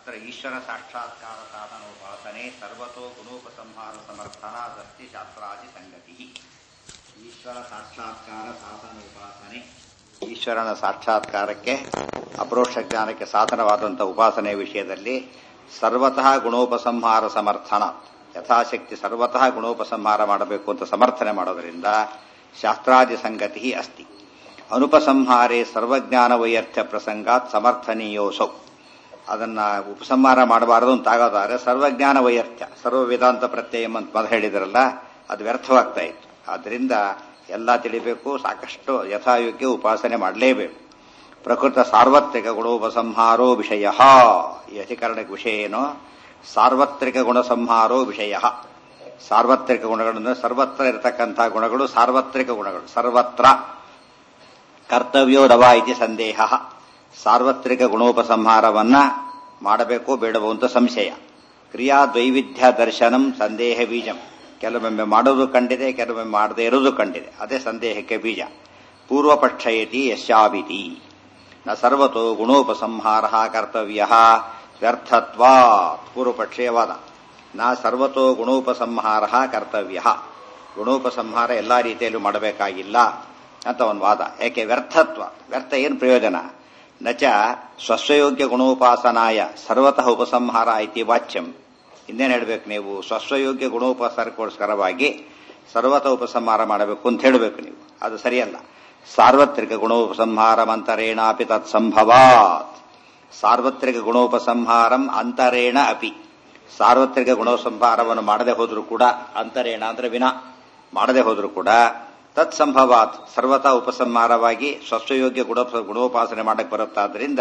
ತತ್ರ ಈಶ್ವರ ಸಾಕ್ಷಾತ್ಕಾರ ಸಾಧನೋಪಾಸನೆ ಸರ್ವತೋ ಗುಣೋಪಸಂಹಾರ ಸಮರ್ಥನಾದಸ್ತಿ ಶಾಸ್ತ್ರಾದಿ ಸಂಗತಿ ಈಶ್ವರ ಸಾಕ್ಷಾತ್ಕಾರ ಸಾಧನೋಪಾಸನೆ ಈಶ್ವರನ ಸಾಕ್ಷಾತ್ಕಾರಕ್ಕೆ ಅಪರೋಕ್ಷ ಜ್ಞಾನಕ್ಕೆ ಸಾಧನವಾದಂಥ ಉಪಾಸನೆಯ ವಿಷಯದಲ್ಲಿ ಸರ್ವತಃ ಗುಣೋಪಸಂಹಾರ ಸಮರ್ಥನ ಯಥಾಶಕ್ತಿ ಸರ್ವತಃ ಗುಣೋಪಸಂಹಾರ ಮಾಡಬೇಕು ಅಂತ ಸಮರ್ಥನೆ ಮಾಡೋದರಿಂದ ಶಾಸ್ತ್ರಾದಿ ಸಂಗತಿ ಅಸ್ತಿ ಅನುಪಸಂಹಾರೇ ಸರ್ವಜ್ಞಾನ ವೈಯರ್ಥ್ಯ ಪ್ರಸಂಗಾತ್ ಸಮರ್ಥನೀಯೋಸೌ ಅದನ್ನ ಉಪಸಂಹಾರ ಮಾಡಬಾರದು ಅಂತಾಗೋದಾದ್ರೆ ಸರ್ವಜ್ಞಾನ ವೈಯರ್ಥ್ಯ ಸರ್ವ ವೇದಾಂತ ಪ್ರತ್ಯಯ ಅಂತ ಮೊದಲು ಹೇಳಿದ್ರಲ್ಲ ಅದು ವ್ಯರ್ಥವಾಗ್ತಾ ಇತ್ತು ಆದ್ದರಿಂದ ಎಲ್ಲ ತಿಳಿಬೇಕು ಸಾಕಷ್ಟು ಯಥಾಯೋಗ್ಯ ಉಪಾಸನೆ ಮಾಡಲೇಬೇಕು ಪ್ರಕೃತ ಸಾರ್ವತ್ರಿಕ ಗುಣೋಪಸಂಹಾರೋ ವಿಷಯ ಈ ಅಧಿಕರಣಕ್ಕೆ ವಿಷಯ ಏನು ಸಾರ್ವತ್ರಿಕ ಗುಣಸಂಹಾರೋ ವಿಷಯ ಸಾರ್ವತ್ರಿಕ ಗುಣಗಳನ್ನು ಸರ್ವತ್ರ ಇರತಕ್ಕಂತಹ ಗುಣಗಳು ಸಾರ್ವತ್ರಿಕ ಗುಣಗಳು ಸರ್ವತ್ರ ಕರ್ತವ್ಯೋದವ ಇತಿ ಸಂದೇಹ ಸಾರ್ವತ್ರಿಕ ಗುಣೋಪಸಂಹಾರವನ್ನ ಮಾಡಬೇಕೋ ಬೇಡವೋ ಅಂತ ಸಂಶಯ ಕ್ರಿಯಾ ದ್ವೈವಿಧ್ಯ ದರ್ಶನಂ ಸಂದೇಹ ಬೀಜಂ ಕೆಲವೊಮ್ಮೆ ಮಾಡೋದು ಕಂಡಿದೆ ಕೆಲವೊಮ್ಮೆ ಮಾಡದೇ ಇರೋದು ಕಂಡಿದೆ ಅದೇ ಸಂದೇಹಕ್ಕೆ ಬೀಜ ಪೂರ್ವಪಕ್ಷಯತಿ ಯಶಾಭಿತಿ ನ ಸರ್ವತೋ ಗುಣೋಪಸಂಹಾರ ಕರ್ತವ್ಯ ವ್ಯರ್ಥತ್ವಾ ಪೂರ್ವಪಕ್ಷೀಯವಾದ ನ ಸರ್ವತೋ ಗುಣೋಪಸಂಹಾರ ಕರ್ತವ್ಯ ಗುಣೋಪಸಂಹಾರ ಎಲ್ಲಾ ರೀತಿಯಲ್ಲೂ ಮಾಡಬೇಕಾಗಿಲ್ಲ ಅಂತ ಒಂದು ವಾದ ಯಾಕೆ ವ್ಯರ್ಥತ್ವ ವ್ಯರ್ಥ ಏನು ಪ್ರಯೋಜನ ನಚ ಸ್ವಸ್ವಯೋಗ್ಯ ಗುಣೋಪಾಸನಾಯ ಸರ್ವತಃ ಉಪಸಂಹಾರ ಐತಿ ವಾಚ್ಯಂ ಇನ್ನೇನು ಹೇಳಬೇಕು ನೀವು ಸ್ವಸ್ವಯೋಗ್ಯ ಗುಣೋಪಸಾರಕ್ಕೋಸ್ಕರವಾಗಿ ಸರ್ವತಃ ಉಪಸಂಹಾರ ಮಾಡಬೇಕು ಅಂತ ಹೇಳಬೇಕು ನೀವು ಅದು ಸರಿಯಲ್ಲ ಸಾರ್ವತ್ರಿಕ ಗುಣೋಪಸಂಹಾರಂ ಅಂತರೇಣಾಪಿ ತತ್ಸಂಭವಾತ್ ಸಾರ್ವತ್ರಿಕ ಗುಣೋಪಸಂಹಾರಂ ಅಂತರೇಣ ಅಪಿ ಸಾರ್ವತ್ರಿಕ ಗುಣೋಪಸಂಹಾರವನ್ನು ಮಾಡದೆ ಹೋದರೂ ಕೂಡ ಅಂತರೇಣ ಅಂದ್ರೆ ವಿನ ಮಾಡದೆ ಹೋದರೂ ಕೂಡ ತತ್ಸಂಭವಾತ್ ಸರ್ವತಾ ಉಪಸಂಹಾರವಾಗಿ ಸ್ವಸ್ವಯೋಗ್ಯ ಗುಣ ಗುಣೋಪಾಸನೆ ಮಾಡಕ್ಕೆ ಬರುತ್ತಾದ್ರಿಂದ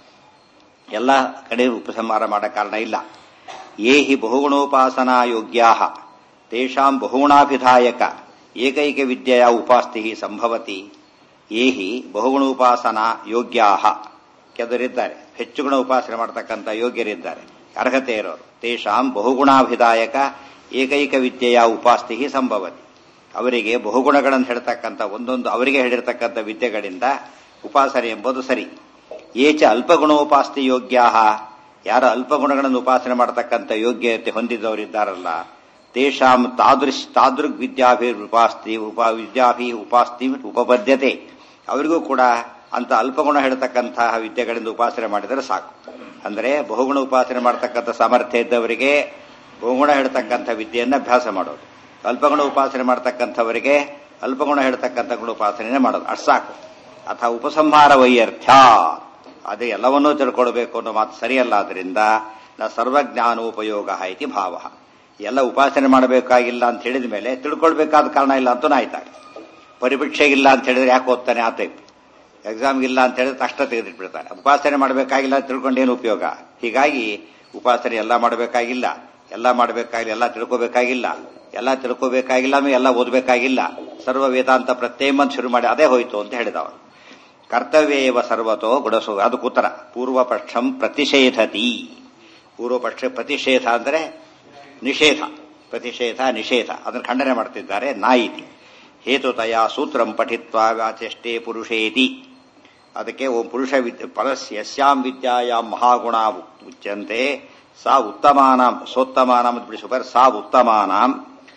ಎಲ್ಲ ಕಡೆ ಉಪಸಂಹಾರ ಮಾಡೋ ಕಾರಣ ಇಲ್ಲ ಯೇ ಹಿ ಬಹುಗುಣೋಪಾಸನಾ ಯೋಗ್ಯಾ ತೇಷಾಂ ಬಹುಗುಣಾಭಿಧಾಯಕ ಏಕೈಕ ವಿದ್ಯೆಯ ಉಪಾಸ್ತಿ ಸಂಭವತಿ ಯೇ ಹಿ ಬಹುಗುಣೋಪಾಸನಾ ಯೋಗ್ಯಾ ಕೆಲವರಿದ್ದಾರೆ ಹೆಚ್ಚು ಗುಣ ಉಪಾಸನೆ ಮಾಡತಕ್ಕಂಥ ಯೋಗ್ಯರಿದ್ದಾರೆ ಅರ್ಹತೆ ಇರೋರು ತೇಷಾಂ ಬಹುಗುಣಾಭಿಧಾಯಕ ಏಕೈಕ ವಿದ್ಯೆಯ ಉಪಾಸ್ತಿ ಸಂಭವತಿ ಅವರಿಗೆ ಬಹುಗುಣಗಳನ್ನು ಹೇಳ್ತಕ್ಕಂಥ ಒಂದೊಂದು ಅವರಿಗೆ ಹೇಳಿರ್ತಕ್ಕಂಥ ವಿದ್ಯೆಗಳಿಂದ ಉಪಾಸನೆ ಎಂಬುದು ಸರಿ ಏಚ ಅಲ್ಪಗುಣೋಪಾಸ್ತಿ ಯೋಗ್ಯಾ ಯಾರ ಅಲ್ಪಗುಣಗಳನ್ನು ಉಪಾಸನೆ ಮಾಡತಕ್ಕಂಥ ಯೋಗ್ಯತೆ ಹೊಂದಿದವರಿದ್ದಾರಲ್ಲ ತೇಷಾಂ ತಾದೃಶ್ ತಾದೃಗ್ ವಿದ್ಯಾಭಿ ಉಪಾಸ್ತಿ ಉಪ ವಿದ್ಯಾಭಿ ಉಪಾಸ್ತಿ ಉಪಪದ್ಯತೆ ಅವರಿಗೂ ಕೂಡ ಅಂತ ಅಲ್ಪಗುಣ ಹೇಳ್ತಕ್ಕಂತಹ ವಿದ್ಯೆಗಳಿಂದ ಉಪಾಸನೆ ಮಾಡಿದರೆ ಸಾಕು ಅಂದರೆ ಬಹುಗುಣ ಉಪಾಸನೆ ಮಾಡತಕ್ಕಂಥ ಸಾಮರ್ಥ್ಯ ಇದ್ದವರಿಗೆ ಬಹುಗುಣ ಹೇಳ್ತಕ್ಕಂಥ ವಿದ್ಯೆಯನ್ನು ಅಭ್ಯಾಸ ಮಾಡೋದು ಅಲ್ಪಗುಣ ಉಪಾಸನೆ ಮಾಡತಕ್ಕಂಥವರಿಗೆ ಅಲ್ಪಗುಣ ಹೇಳ್ತಕ್ಕಂಥ ಗುಣ ಉಪಾಸನೆ ಮಾಡೋದು ಅಷ್ಟು ಸಾಕು ಅಥವಾ ಉಪಸಂಹಾರ ವೈಯರ್ಥ್ಯ ಅದೇ ಎಲ್ಲವನ್ನೂ ತಿಳ್ಕೊಳ್ಬೇಕು ಅನ್ನೋ ಮಾತು ಸರಿಯಲ್ಲ ಆದ್ರಿಂದ ನ ಸರ್ವಜ್ಞಾನೋಪಯೋಗ ಇತಿ ಭಾವ ಎಲ್ಲ ಉಪಾಸನೆ ಮಾಡಬೇಕಾಗಿಲ್ಲ ಅಂತ ಹೇಳಿದ ಮೇಲೆ ತಿಳ್ಕೊಳ್ಬೇಕಾದ ಕಾರಣ ಇಲ್ಲ ಅಂತೂ ಆಯ್ತಾಗ ಪರೀಕ್ಷೆಗಿಲ್ಲ ಅಂತ ಹೇಳಿದ್ರೆ ಯಾಕೆ ಓದ್ತಾನೆ ಆ ಟೈಪ್ ಎಕ್ಸಾಮ್ಗಿಲ್ಲ ಅಂತ ಹೇಳಿದ್ರೆ ತಕ್ಷಣ ತೆಗೆದಿಟ್ಬಿಡ್ತಾನೆ ಉಪಾಸನೆ ಮಾಡಬೇಕಾಗಿಲ್ಲ ಅಂತ ತಿಳ್ಕೊಂಡೇನು ಉಪಯೋಗ ಹೀಗಾಗಿ ಉಪಾಸನೆ ಎಲ್ಲ ಮಾಡಬೇಕಾಗಿಲ್ಲ ಎಲ್ಲ ಮಾಡಬೇಕಾಗಿಲ್ಲ ಎಲ್ಲ ತಿಳ್ಕೋಬೇಕಾಗಿಲ್ಲ ಎಲ್ಲ ತಿಳ್ಕೋಬೇಕಾಗಿಲ್ಲ ಎಲ್ಲ ಓದಬೇಕಾಗಿಲ್ಲ ಸರ್ವ ವೇದಾಂತ ಪ್ರತ್ಯೇಮ ಶುರು ಮಾಡಿ ಅದೇ ಹೋಯ್ತು ಅಂತ ಹೇಳಿದವ ಕರ್ತವ್ಯವ ಸರ್ವತೋ ಗುಡಸು ಅದು ಉತ್ತರ ಪೂರ್ವಪಕ್ಷಂ ಪ್ರತಿಷೇಧತಿ ಪೂರ್ವಪಕ್ಷ ಪ್ರತಿಷೇಧ ಅಂದರೆ ನಿಷೇಧ ಪ್ರತಿಷೇಧ ನಿಷೇಧ ಅದನ್ನು ಖಂಡನೆ ಮಾಡ್ತಿದ್ದಾರೆ ನಾಯಿತಿ ಹೇತುತಯ ಸೂತ್ರಂ ಪಠಿತ್ವ ವ್ಯಾಚಷ್ಟೇ ಪುರುಷೇತಿ ಅದಕ್ಕೆ ಓಂ ಪುರುಷ ವಿದ್ಯ ಪರಸ್ಯ ಯಸ್ಯಾಂ ವಿದ್ಯಾಯಾಂ ಮಹಾಗುಣ ಉಚ್ಯಂತೆ ಸಾ ಉತ್ತಮಾನಾಂ ಸೋತ್ತಮಾನಾಂ ಬಿಡಿಸುವರು ಸಾ ಉತ್ತಮಾನಾಂ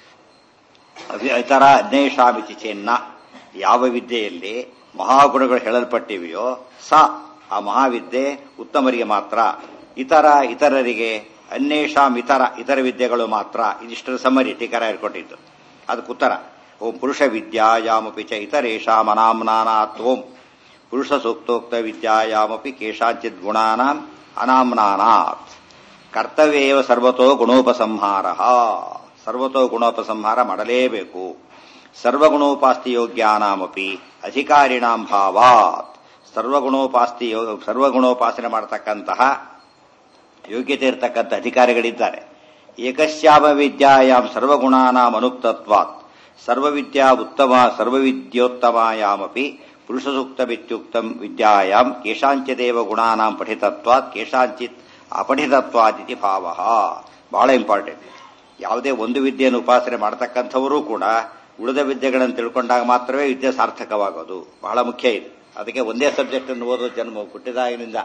ಇತರ ಅನ್ಯೇಷಾಮಿತಿ ಚೆನ್ನ ಯಾವ ವಿದ್ಯೆಯಲ್ಲಿ ಮಹಾಗುಣಗಳು ಹೇಳಲ್ಪಟ್ಟಿವೆಯೋ ಸಾ ಆ ಮಹಾವಿದ್ಯೆ ಉತ್ತಮರಿಗೆ ಮಾತ್ರ ಇತರ ಇತರರಿಗೆ ಅನ್ಯೇಷಾಂ ಇತರ ಇತರ ವಿದ್ಯೆಗಳು ಮಾತ್ರ ಇದಿಷ್ಟರ ಸಮರಿ ಟೀಕರ ಇಟ್ಕೊಟ್ಟಿದ್ದು ಅದಕ್ಕೆ ಉತ್ತರ ಓಂ ಪುರುಷ ವಿದ್ಯಾಯಾಮಪಿ ಚ ಇತರೇಷಾಂ ಅನಾಮ್ನಾನಾತ್ ಓಂ ಪುರುಷ ಸೂಕ್ತೋಕ್ತ ವಿದ್ಯಾಯಾಮಪಿ ಕೇಶಾಂಚಿತ್ ಗುಣಾನಾಂ ಅನಾಮ್ನಾನಾತ್ ಕರ್ತವ್ಯವ ಸರ್ವತೋ ಗುಣೋಪಸಂಹಾರ ಸರ್ವತೋ ಗುಣೋಪಸಂಹಾರ ಮಾಡಲೇಬೇಕು ಸರ್ವಗುಣೋಪಾಸ್ತಿ ಯೋಗ್ಯಾನಾಮಪಿ ಅಧಿಕಾರಿಣಾಂ ಭಾವಾತ್ ಸರ್ವಗುಣೋಪಾಸ್ತಿ ಸರ್ವಗುಣೋಪಾಸನೆ ಮಾಡತಕ್ಕಂತಹ ಯೋಗ್ಯತೆ ಇರತಕ್ಕಂಥ ಅಧಿಕಾರಿಗಳಿದ್ದಾರೆ ಏಕಶ್ಯಾಮ ವಿದ್ಯಾಯಾಂ ಸರ್ವಗುಣಾನಾಂ ಅನುಕ್ತತ್ವಾತ್ ಸರ್ವವಿದ್ಯಾ ಉತ್ತಮ ಸರ್ವವಿದ್ಯೋತ್ತಮಾಯಾಮಪಿ ಪುರುಷ ಸೂಕ್ತಮಿತ್ಯುಕ್ತಂ ವಿದ್ಯಾಯಾಂ ಕೇಶಾಂಚಿದೇವ ಗುಣಾನಾಂ ಪಠಿತತ್ವಾತ್ ಕೇಶಾಂಚಿತ್ ಅಪಠಿತತ್ವಾದಿತಿ ಭಾವ ಬಹಳ ಇಂಪಾರ್ಟೆಂಟ್ ಯಾವುದೇ ಒಂದು ವಿದ್ಯೆಯನ್ನು ಉಪಾಸನೆ ಮಾಡತಕ್ಕಂಥವರು ಕೂಡ ಉಳಿದ ವಿದ್ಯೆಗಳನ್ನು ತಿಳ್ಕೊಂಡಾಗ ಮಾತ್ರವೇ ವಿದ್ಯೆ ಸಾರ್ಥಕವಾಗೋದು ಬಹಳ ಮುಖ್ಯ ಇದು ಅದಕ್ಕೆ ಒಂದೇ ಸಬ್ಜೆಕ್ಟ್ ಅನ್ನು ಓದೋ ಜನ್ಮ ಹುಟ್ಟಿದಾಗಿನಿಂದ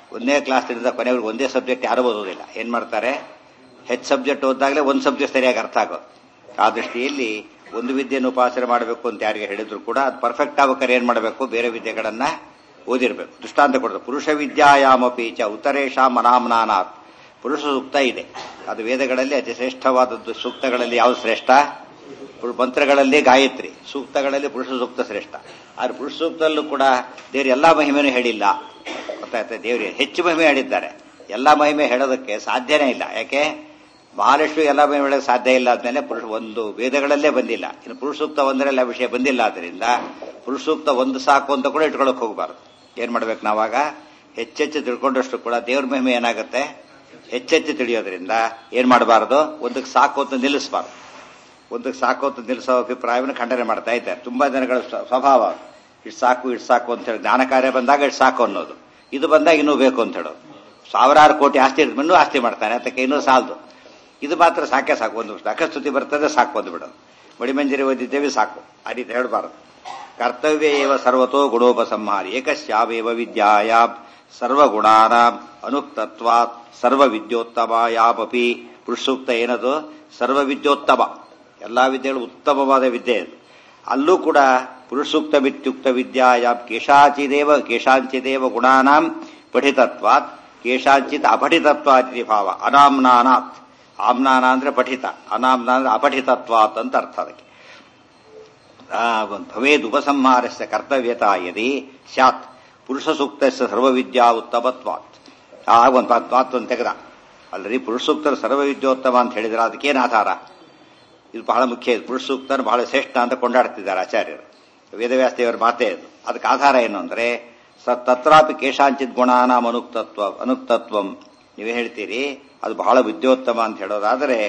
ಒಂದೇ ಕ್ಲಾಸ್ ಹಿಡಿದ ಕೊನೆವರೆಗೂ ಒಂದೇ ಸಬ್ಜೆಕ್ಟ್ ಯಾರು ಓದೋದಿಲ್ಲ ಏನ್ ಮಾಡ್ತಾರೆ ಹೆಚ್ಚು ಸಬ್ಜೆಕ್ಟ್ ಓದಿದಾಗಲೇ ಒಂದು ಸಬ್ಜೆಕ್ಟ್ ಸರಿಯಾಗಿ ಅರ್ಥ ಆಗೋದು ಆ ದೃಷ್ಟಿಯಲ್ಲಿ ಒಂದು ವಿದ್ಯೆಯನ್ನು ಉಪಾಸನೆ ಮಾಡಬೇಕು ಅಂತ ಯಾರಿಗೆ ಹೇಳಿದ್ರು ಕೂಡ ಅದು ಪರ್ಫೆಕ್ಟ್ ಆಗ್ಬೇಕಾದ್ರೆ ಏನ್ ಮಾಡಬೇಕು ಬೇರೆ ವಿದ್ಯೆಗಳನ್ನ ಓದಿರ್ಬೇಕು ದೃಷ್ಟಾಂತ ಕೊಡೋದು ಪುರುಷ ವಿದ್ಯಾಯಾಮಪಿ ಚ ಉತ್ತರೇಶಾಂ ಅನಾಮ್ನಾನಾತ್ ಪುರುಷ ಸೂಕ್ತ ಇದೆ ಅದು ವೇದಗಳಲ್ಲಿ ಅತಿ ಶ್ರೇಷ್ಠವಾದದ್ದು ಸೂಕ್ತಗಳಲ್ಲಿ ಯಾವ್ದು ಶ್ರೇಷ್ಠ ಪುರು- ಮಂತ್ರಗಳಲ್ಲಿ ಗಾಯತ್ರಿ ಸೂಕ್ತಗಳಲ್ಲಿ ಪುರುಷ ಸೂಕ್ತ ಶ್ರೇಷ್ಠ ಆದ್ರೆ ಪುರುಷ ಸೂಕ್ತದಲ್ಲೂ ಕೂಡ ದೇವ್ರ ಎಲ್ಲಾ ಮಹಿಮೆನೂ ಹೇಳಿಲ್ಲ ಗೊತ್ತಾಯ್ತಾ ದೇವ್ರಿಗೆ ಹೆಚ್ಚು ಮಹಿಮೆ ಹೇಳಿದ್ದಾರೆ ಎಲ್ಲಾ ಮಹಿಮೆ ಹೇಳೋದಕ್ಕೆ ಸಾಧ್ಯನೇ ಇಲ್ಲ ಯಾಕೆ ಬಹಳಷ್ಟು ಎಲ್ಲ ಮಹಿಮೆ ಹೇಳೋಕೆ ಸಾಧ್ಯ ಇಲ್ಲ ಆದ್ಮೇಲೆ ಪುರುಷ ಒಂದು ವೇದಗಳಲ್ಲೇ ಬಂದಿಲ್ಲ ಇನ್ನು ಪುರುಷ ಸೂಕ್ತ ಒಂದರೆಲ್ಲ ವಿಷಯ ಬಂದಿಲ್ಲ ಆದ್ರಿಂದ ಪುರುಷ ಸೂಕ್ತ ಒಂದು ಸಾಕು ಅಂತ ಕೂಡ ಇಟ್ಕೊಳಕ್ ಹೋಗಬಾರ್ದು ಏನ್ ಮಾಡ್ಬೇಕು ನಾವಾಗ ಹೆಚ್ಚೆಚ್ಚು ತಿಳ್ಕೊಂಡಷ್ಟು ಕೂಡ ದೇವ್ರ ಮಹಿಮೆ ಏನಾಗುತ್ತೆ ಹೆಚ್ಚೆಚ್ಚು ತಿಳಿಯೋದ್ರಿಂದ ಏನ್ ಮಾಡಬಾರದು ಒಂದಕ್ಕೆ ಸಾಕು ಅಂತ ನಿಲ್ಲಿಸಬಾರ್ದು ಒಂದಕ್ಕೆ ಸಾಕು ಅಂತ ನಿಲ್ಲಿಸೋ ಅಭಿಪ್ರಾಯವನ್ನು ಖಂಡನೆ ಮಾಡ್ತಾ ಇದ್ದಾರೆ ತುಂಬಾ ಜನಗಳ ಸ್ವ- ಸ್ವಭಾವ ಇಷ್ಟು ಸಾಕು ಇಷ್ಟು ಸಾಕು ಅಂತ ಹೇಳಿ ಜ್ಞಾನ ಕಾರ್ಯ ಬಂದಾಗ ಇಷ್ಟು ಸಾಕು ಅನ್ನೋದು ಇದು ಬಂದಾಗ ಇನ್ನೂ ಬೇಕು ಅಂತ ಹೇಳೋದು ಸಾವಿರಾರು ಕೋಟಿ ಆಸ್ತಿ ಇರ್ತದೆ ಇನ್ನೂ ಆಸ್ತಿ ಮಾಡ್ತಾನೆ ಅದಕ್ಕೆ ಇನ್ನೂ ಸಾಲದು ಇದು ಮಾತ್ರ ಸಾಕೆ ಸಾಕು ಒಂದು ಅಕಸ್ತುತಿ ಬರ್ತದೆ ಸಾಕು ಒಂದು ಬಿಡೋದು ಮಡಿಮಂಜರಿ ಓದಿದ್ದೇವೆ ಸಾಕು ಆ ರೀತಿ ಹೇಳಬಾರದು ಕರ್ತವ್ಯ ಏವ ಸರ್ವತೋ ಗುಣೋಪಸಂಹಾರಿ ಏಕಸ್ಯಾವೇವ ವಿದ್ಯಾಯ ಸರ್ವಗುಣಾನ ಅನುಕ್ತತ್ವಾತ್ ಸರ್ವ ವಿದ್ಯೋತ್ತಮಾಯಾಮಪಿ ಪುರುಷೂಕ್ತ ಏನದು ಸರ್ವ ವಿದ್ಯೋತ್ತಮ ಎಲ್ಲಾ ವಿದ್ಯೆಗಳು ಉತ್ತಮವಾದ ವಿದ್ಯೆ ಅದು ಅಲ್ಲೂ ಕೂಡ ಪುರುಷೂಕ್ತ ಮಿತ್ಯುಕ್ತ ವಿದ್ಯಾಯ ಕೇಶಾಚಿದೇವ ಕೇಶಾಂಚಿದೇವ ಗುಣಾನಾಂ ಪಠಿತತ್ವಾತ್ ಕೇಶಾಂಚಿತ್ ಅಪಠಿತತ್ವಾತ್ ಇತಿ ಭಾವ ಅನಾಮ್ನಾನಾತ್ ಆಮ್ನಾನ ಅಂದ್ರೆ ಪಠಿತ ಅನಾಮ್ನ ಅಂದ್ರೆ ಅಪಠಿತತ್ವಾತ್ ಅಂತ ಅರ್ಥ ಅದಕ್ಕೆ ಆ, ಭವೇದ್ ಉಪಸಂಹಾರಸ್ಯ ಕರ್ತವ್ಯತಾ ಯದಿ ಸ್ಯಾತ್ ಪುರುಷ ಸೂಕ್ತಸ್ಯ ಸರ್ವವಿದ್ಯಾ ಉತ್ತಮತ್ವಾತ್ ಆ ಒಂದು ಮಾತನ್ನು ತೆಗೆದ ಅಲ್ಲರಿ ಪುರುಷ ಸೂಕ್ತರ ಸರ್ವವಿದ್ಯೋತ್ತಮ ಅಂತ ಹೇಳಿದ್ರೆ ಅದಕ್ಕೇನು ಆಧಾರ ಇದು ಬಹಳ ಮುಖ್ಯ ಇದು ಪುರುಷ ಸೂಕ್ತನ ಬಹಳ ಶ್ರೇಷ್ಠ ಅಂತ ಕೊಂಡಾಡ್ತಿದ್ದಾರೆ ಆಚಾರ್ಯರು ವೇದವ್ಯಾಸ ದೇವರ ಮಾತೇ ಇದು ಅದಕ್ಕೆ ಆಧಾರ ಏನು ಅಂದ್ರೆ ಸ ತತ್ರಾಪಿ ಕೇಶಾಂಚಿತ್ ಗುಣಾನಾಂ ಅನುಕ್ತತ್ವ ಅನುಕ್ತತ್ವಂ ನೀವೇ ಹೇಳ್ತೀರಿ ಅದು ಬಹಳ ವಿದ್ಯೋತ್ತಮ ಅಂತ ಹೇಳೋದಾದರೆ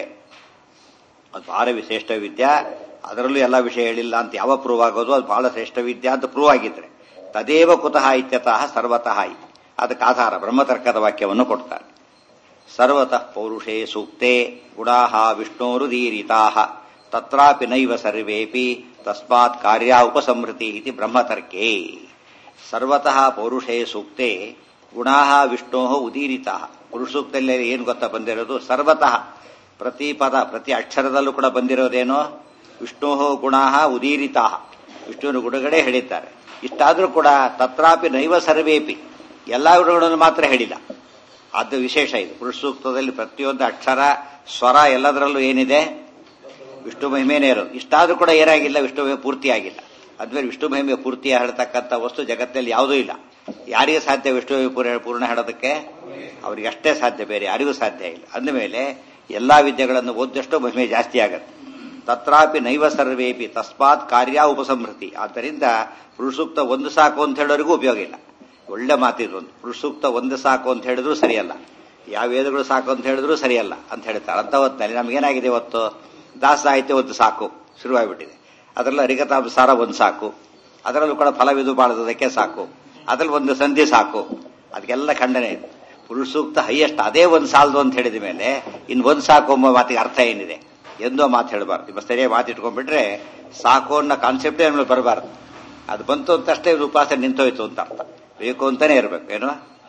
ಅದು ಬಹಳ ವಿಶೇಷ ವಿದ್ಯಾ ಅದರಲ್ಲೂ ಎಲ್ಲ ವಿಷಯ ಹೇಳಿಲ್ಲ ಅಂತ ಯಾವ ಪ್ರೂವ್ ಆಗೋದು ಅದು ಬಹಳ ಶ್ರೇಷ್ಠ ವಿದ್ಯಾ ಅಂತ ಪ್ರೂವ್ ಆಗಿದ್ರೆ ತದೇವ ಕುತಃ ಇತ್ಯತಃ ಸರ್ವತಃ ಇತಿ ಅದಕ್ಕೆ ಆಧಾರ ಬ್ರಹ್ಮತರ್ಕದ ವಾಕ್ಯವನ್ನು ಕೊಡ್ತಾರೆ ಸರ್ವತಃ ಪೌರುಷೇ ಸೂಕ್ತೆ ಗುಣಾಹ ವಿಷ್ಣೋರುದೀರಿತಾಹ ತತ್ರಾಪಿ ನೈವ ಸರ್ವೇಪಿ ತಸ್ಮಾತ್ ಕಾರ್ಯ ಉಪಸಂಹೃತಿ ಇತಿ ಬ್ರಹ್ಮತರ್ಕೆ ಸರ್ವತಃ ಪೌರುಷೇ ಸೂಕ್ತೆ ಗುಣಾಹ ವಿಷ್ಣೋ ಉದೀರಿತಾ ಪುರುಷ ಸೂಕ್ತದಲ್ಲಿ ಏನು ಗೊತ್ತಾ ಬಂದಿರೋದು ಸರ್ವತಃ ಪ್ರತಿ ಪದ ಪ್ರತಿ ಅಕ್ಷರದಲ್ಲೂ ಕೂಡ ಬಂದಿರೋದೇನು ವಿಷ್ಣೋ ಗುಣಾಹ ಉದೀರಿತಾ ವಿಷ್ಣುವಿನ ಗುಣಗಳೇ ಹೇಳಿದ್ದಾರೆ ಇಷ್ಟಾದರೂ ಕೂಡ ತತ್ರಾಪಿ ನೈವ ಸರ್ವೇಪಿ ಎಲ್ಲಾ ಗುಣಗಳನ್ನು ಮಾತ್ರ ಹೇಳಿಲ್ಲ ಅದು ವಿಶೇಷ ಇದು ಪುರುಷ ಸೂಕ್ತದಲ್ಲಿ ಪ್ರತಿಯೊಂದು ಅಕ್ಷರ ಸ್ವರ ಎಲ್ಲದರಲ್ಲೂ ಏನಿದೆ ವಿಷ್ಣು ಮಹಿಮೆನೇ ಇರೋದು ಇಷ್ಟಾದ್ರೂ ಕೂಡ ಏನಾಗಿಲ್ಲ ವಿಷ್ಣು ಮಹಿಮೆ ಪೂರ್ತಿ ಆಗಿಲ್ಲ ಅದ್ಮೇಲೆ ವಿಷ್ಣು ಮಹಿಮೆ ಪೂರ್ತಿ ಹೇಳ್ತಕ್ಕಂಥ ವಸ್ತು ಜಗತ್ತಲ್ಲಿ ಯಾವುದೂ ಇಲ್ಲ ಯಾರಿಗೆ ಸಾಧ್ಯ ವಿಷ್ಣು ಮಹಿಮೆ ಪೂರ್ಣ ಪೂರ್ಣ ಹೇಳೋದಕ್ಕೆ ಅವ್ರಿಗೆ ಅಷ್ಟೇ ಸಾಧ್ಯ ಬೇರೆ ಯಾರಿಗೂ ಸಾಧ್ಯ ಇಲ್ಲ ಅಂದಮೇಲೆ ಎಲ್ಲಾ ವಿದ್ಯೆಗಳನ್ನು ಓದ್ದಷ್ಟು ಮಹಿಮೆ ಜಾಸ್ತಿ ಆಗತ್ತೆ ತತ್ರಾಪಿ ನೈವ ಸರ್ವೇಪಿ ತಸ್ಮಾತ್ ಕಾರ್ಯ ಉಪಸಂಹೃತಿ ಆದ್ದರಿಂದ ಪುರುಷೂಕ್ತ ಒಂದು ಸಾಕು ಅಂತ ಹೇಳೋರಿಗೂ ಉಪಯೋಗ ಇಲ್ಲ ಒಳ್ಳೆ ಮಾತಿದು ಒಂದು ಪುರುಷೂಕ್ತ ಒಂದು ಸಾಕು ಅಂತ ಹೇಳಿದ್ರು ಸರಿಯಲ್ಲ ಯಾವ ವೇದಗಳು ಸಾಕು ಅಂತ ಹೇಳಿದ್ರು ಸರಿಯಲ್ಲ ಅಂತ ಹೇಳ್ತಾರೆ ಅಂತ ಹೊತ್ತಿನಲ್ಲಿ ನಮಗೇನಾಗಿದೆ ಇವತ್ತು ದಾಸ ಸಾಹಿತ್ಯ ಒಂದು ಸಾಕು ಶುರುವಾಗ್ಬಿಟ್ಟಿದೆ ಅದರಲ್ಲೂ ಅರಿಕತಾಂಸಾರ ಒಂದು ಸಾಕು ಅದರಲ್ಲೂ ಕೂಡ ಫಲವಿದು ಬಾಳದಕ್ಕೆ ಸಾಕು ಅದ್ರಲ್ಲಿ ಒಂದು ಸಂಧಿ ಸಾಕು ಅದಕ್ಕೆಲ್ಲ ಖಂಡನೆ ಇದೆ ಪುರುಷ ಸೂಕ್ತ ಹೈಯೆಸ್ಟ್ ಅದೇ ಒಂದು ಸಾಲದು ಅಂತ ಹೇಳಿದ ಮೇಲೆ ಇನ್ನು ಒಂದು ಸಾಕು ಎಂಬ ಮಾತಿಗೆ ಅರ್ಥ ಏನಿದೆ ಎಂದೋ ಮಾತು ಹೇಳಬಾರ್ದು ಇವಾಗ ಸರಿಯಾಗಿ ಮಾತು ಇಟ್ಕೊಂಡ್ಬಿಟ್ರೆ ಸಾಕು ಅನ್ನೋ ಕಾನ್ಸೆಪ್ಟೇ ನಮಗೆ ಬರಬಾರ್ದು ಅದು ಬಂತು ಅಂತಷ್ಟೇ ಇದು ಉಪಾಸನೆ ನಿಂತೋಯ್ತು ಅಂತ ಅರ್ಥ ಬೇಕು ಅಂತಾನೆ ಇರಬೇಕು ಏನು